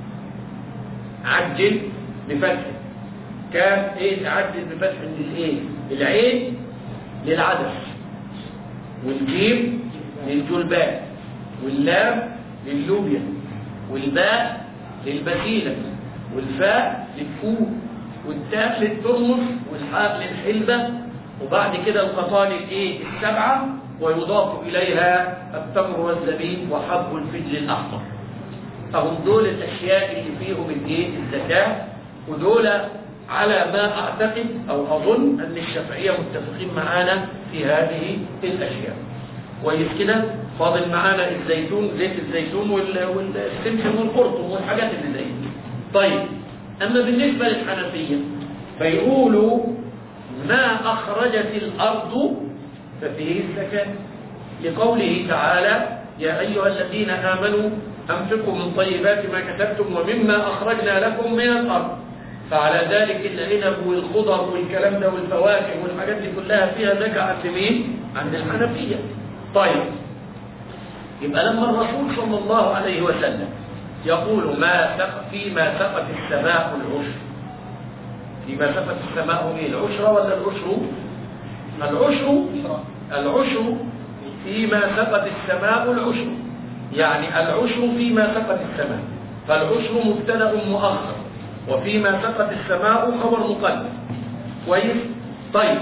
عجل بفتح كان ايه تعدل بفتح الايه العين للعدس والجيم للجلبان واللام لللوبيا والباء للبسيلة والفاء للفوق والتاء للترمس والحاء للحلبة وبعد كده القطان الايه السبعة ويضاف إليها التمر والزبيب وحب الفجل الأحمر فهم دول الأشياء اللي فيهم الايه الزكاة ودول على ما أعتقد أو أظن أن الشافعية متفقين معانا في هذه الأشياء كويس كده فاضل معانا الزيتون زيت الزيتون والسمسم والقرطم والحاجات اللي زي دي طيب أما بالنسبة للحنفية فيقولوا ما أخرجت الأرض ففيه الزكاة لقوله تعالى يا أيها الذين آمنوا أنفقوا من طيبات ما كسبتم ومما أخرجنا لكم من الأرض فعلى ذلك العنب والخضر والكلام ده والفواكه والحاجات دي كلها فيها زكاة عند مين؟ عند الحنفية طيب يبقى لما الرسول صلى الله عليه وسلم يقول ما سق فيما سقت السماء العشر فيما سقت السماء ايه العشر ولا العشر العشر العشر فيما سقت السماء العشر يعني العشر فيما سقت السماء فالعشر مبتدا مؤخر وفيما سقت السماء خبر مقدم كويس طيب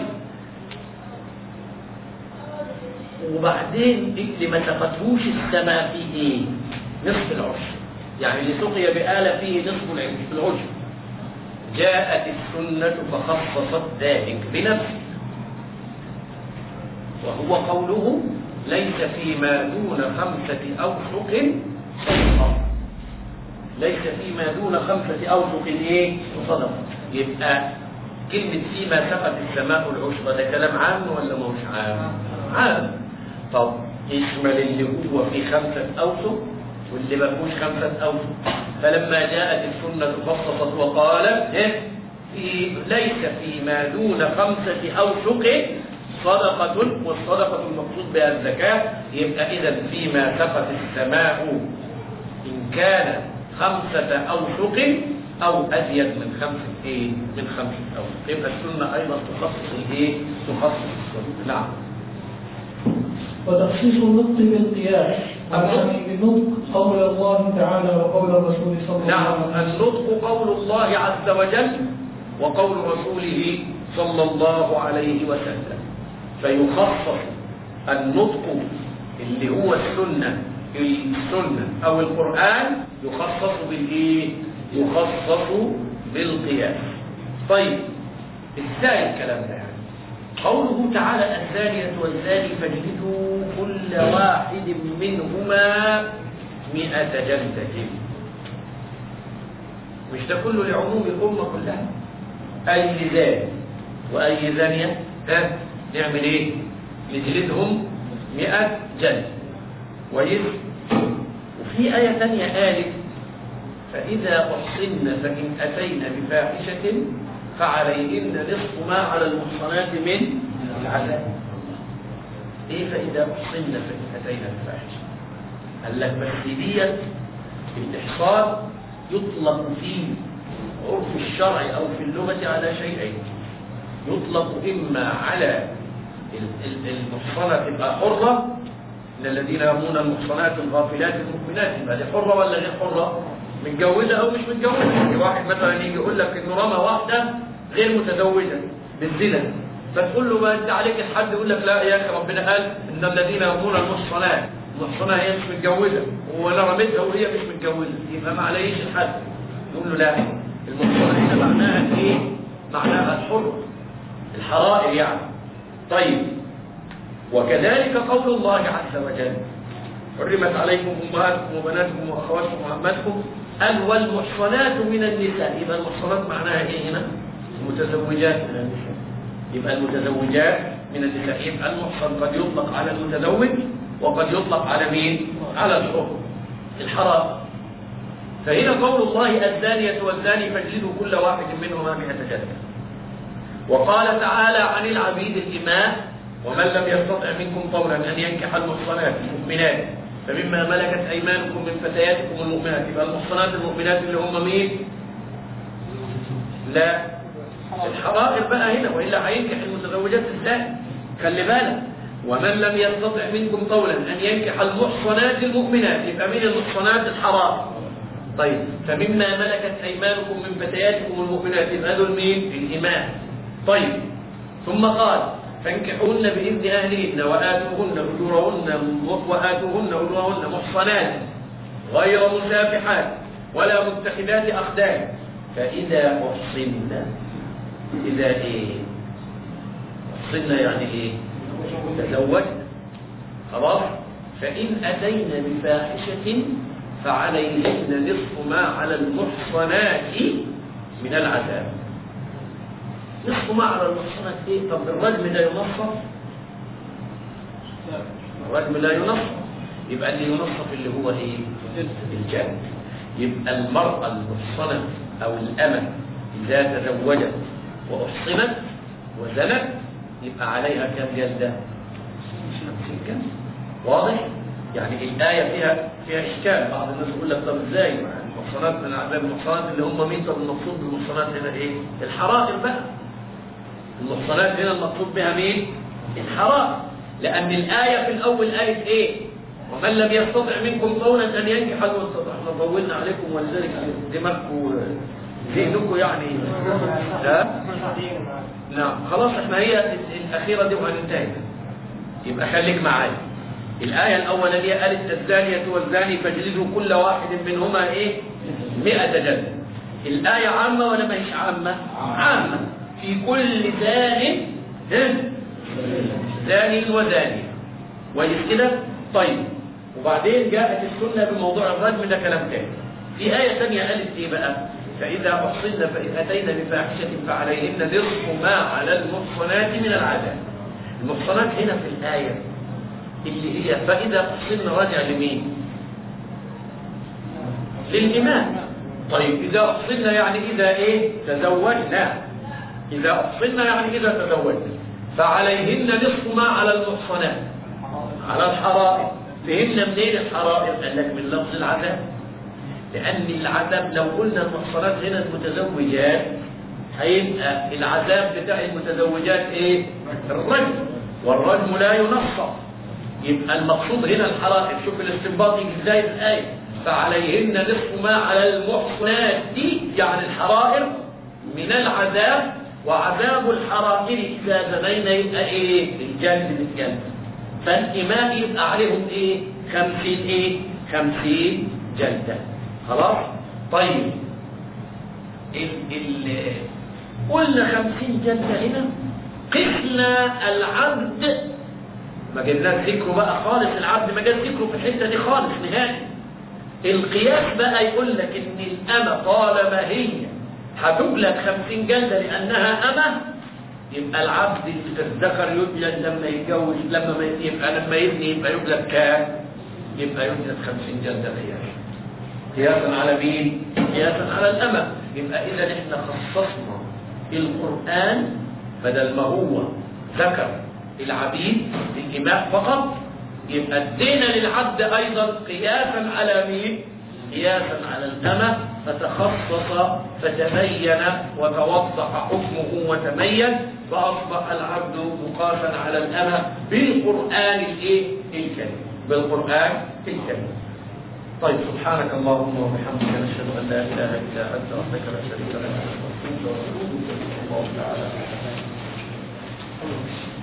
وبعدين اللي ما سقتهوش السماء فيه ايه نصف العشر يعني اللي سقي بآلة فيه نصف العشر جاءت السنة فخصصت ذلك بنفسه وهو قوله ليس فيما دون خمسة أوسق صدقة ليس فيما دون خمسة أوسق إيه صدقة يبقى كلمة فيما سقط السماء العشرة ده كلام عام ولا مش عام؟ عام طب يشمل اللي هو في خمسة أوسق واللي ما فيهوش خمسة أوسق فلما جاءت السنة خصصت وقالت إيه؟ في ليس فيما دون خمسة أوسق صدقة والصدقة المقصود بها الزكاة يبقى إذا فيما سقت السماء إن كان خمسة أوسق أو أزيد من خمسة إيه؟ من خمسة أوسق يبقى السنة أيضا تخصص الإيه؟ تخصص السنة نعم وتخصيص النطق بالقياس يعني بالنطق قول الله تعالى وقول الرسول صلى الله نعم عليه وسلم النطق قول الله عز وجل وقول رسوله صلى الله عليه وسلم فيخصص النطق اللي هو السنة السنة أو القرآن يخصص بالإيه؟ يخصص بالقياس طيب ازاي الكلام ده يعني؟ قوله تعالى الزانية والزاني فاجلدوا كل واحد منهما مئة جلدة مش ده كله لعموم الأمة كلها أي زاني وأي زانية ها نعمل إيه؟ نجلدهم مئة جلد كويس وفي آية ثانية قالت فإذا أحصن فإن أتين بفاحشة فعليهن نصف ما على المحصنات من العذاب إيه فإذا أحصن فإن أتين بفاحشة قال لك بس ديت الإحصان يطلق في عرف الشرع أو في اللغة على شيئين يطلق إما على ال- ال- المحصنة تبقى حرة من الذين يرمون المحصنات الغافلات المؤمنات يبقى دي حرة ولا غير حرة متجوزة أو مش متجوزة يعني واحد مثلا يجي يقول لك إنه رمى واحدة غير متزوجة بالزنا فتقول له ما أنت عليك الحد يقول لك لا يا أخي ربنا قال إن الذين يرمون المحصنات المحصنة هي مش متجوزة وأنا رميتها وهي مش متجوزة يبقى ما عليش الحد يقول له لا المحصنة هنا معناها إيه؟ معناها الحر الحرائر يعني طيب وكذلك قول الله عز وجل حرمت عليكم امهاتكم وبناتكم واخواتكم وعماتكم قال والمحصنات من النساء يبقى المحصنات معناها ايه هنا المتزوجات من النساء يبقى المتزوجات من النساء يبقى المحصن قد يطلق على المتزوج وقد يطلق على مين على الحر الحرام فهنا قول الله الزانية والزاني فاجلدوا كل واحد منهما مئة جلدة وقال تعالى عن العبيد الإماء ومن لم يستطع منكم طولا أن ينكح المحصنات المؤمنات فمما ملكت أيمانكم من فتياتكم المؤمنات يبقى المحصنات المؤمنات اللي هم مين؟ لا الحرائر بقى هنا وإلا هينكح المتزوجات ازاي؟ خلي بالك ومن لم يستطع منكم طولا أن ينكح المحصنات المؤمنات يبقى مين المحصنات الحرائر طيب فمما ملكت أيمانكم من فتياتكم المؤمنات يبقى دول مين؟ الإمام طيب ثم قال فانكحوهن بإذن أهلهن وآتوهن أجورهن وآتوهن أجورهن محصنات غير مسافحات ولا متخذات أخدان فإذا أحصن إذا إيه؟ أحصن يعني إيه؟ تزوجت خلاص فإن أتين بفاحشة فعليهن نصف ما على المحصنات من العذاب نصف ما على المحصنات ايه طب الرجم لا ينصف الرجم لا ينصف يبقى اللي ينصف اللي هو ايه الجلد يبقى المرأة المحصنة او الأمة إذا تزوجت وأحصنت وزنت يبقى عليها كم جلدة؟ 50 جلدة واضح؟ يعني الآية فيها فيها إشكال بعض الناس يقول لك طب إزاي المحصنات من العذاب المحصنات اللي هم مين طب المقصود بالمحصنات هنا إيه؟ الحرائر بقى المحصنات هنا المقصود بها مين؟ الحرائر لأن الآية في الأول آية إيه؟ ومن لم يستطع منكم قولا أن ينكح المستطع احنا طولنا عليكم ولذلك دماغكم ذهنكم يعني لا نعم خلاص احنا هي الأخيرة دي وهننتهي يبقى خليك معايا الآية الأولانية قالت الزانية والزاني فاجلدوا كل واحد منهما إيه؟ مئة جلد الآية عامة ولا ما هيش عامة؟ عامة في كل زان زاني وزانية كويس كده؟ طيب وبعدين جاءت السنة بموضوع الرجم ده كلام تاني في آية ثانية قالت إيه بقى؟ فإذا أحصن فإن أتينا بفاحشة فعليهن نصف ما على المحصنات من العذاب المحصنات هنا في الآية اللي هي فإذا أحصن راجع لمين؟ للإمام طيب إذا أفصلنا يعني إذا إيه تزوجنا إذا أفصلنا يعني إذا تزوجنا فعليهن نصف ما على المحصنات على الحرائر فهمنا منين الحرائر قال لك من لفظ العذاب لأن العذاب لو قلنا المحصنات هنا المتزوجات هيبقى العذاب بتاع المتزوجات ايه الرجم والرجم لا ينصب يبقى المقصود هنا الحرائر شوف الاستنباط يجي ازاي في الآية فعليهن نصف ما على المحصنات دي يعني الحرائر من العذاب وعذاب الحرائر إذا زنينا يبقى ايه الجلد بالجلد فالإماء يبقى عليهم ايه خمسين ايه خمسين جلدة خلاص طيب ال ال قلنا خمسين جلدة هنا قسنا العبد ما جبناش ذكره بقى خالص العبد ما جاش ذكره في الحتة دي خالص نهائي القياس بقى يقول لك ان الأمة طالما هي هتجلد خمسين جلدة لأنها أمة يبقى العبد الذكر يجلد لما يتجوز لما ما يبقى لما يبني يبقى يجلد كام؟ يبقى يجلد خمسين جلدة قياس قياسا على مين؟ قياسا على الأمة يبقى إذا احنا خصصنا القرآن بدل ما هو ذكر العبيد الإماء فقط يبقى ادينا للعبد أيضا قياسا على مين؟ قياسا على الأمة فتخصص فتبين وتوضح حكمه وتميز فأصبح العبد مقاسا على الأمة بالقرآن الإيه؟ الكريم بالقرآن الكريم طيب سبحانك اللهم وبحمدك نشهد ان لا اله الا انت وحدك لا شريك لك نستغفرك ونتوب اليك الله تعالى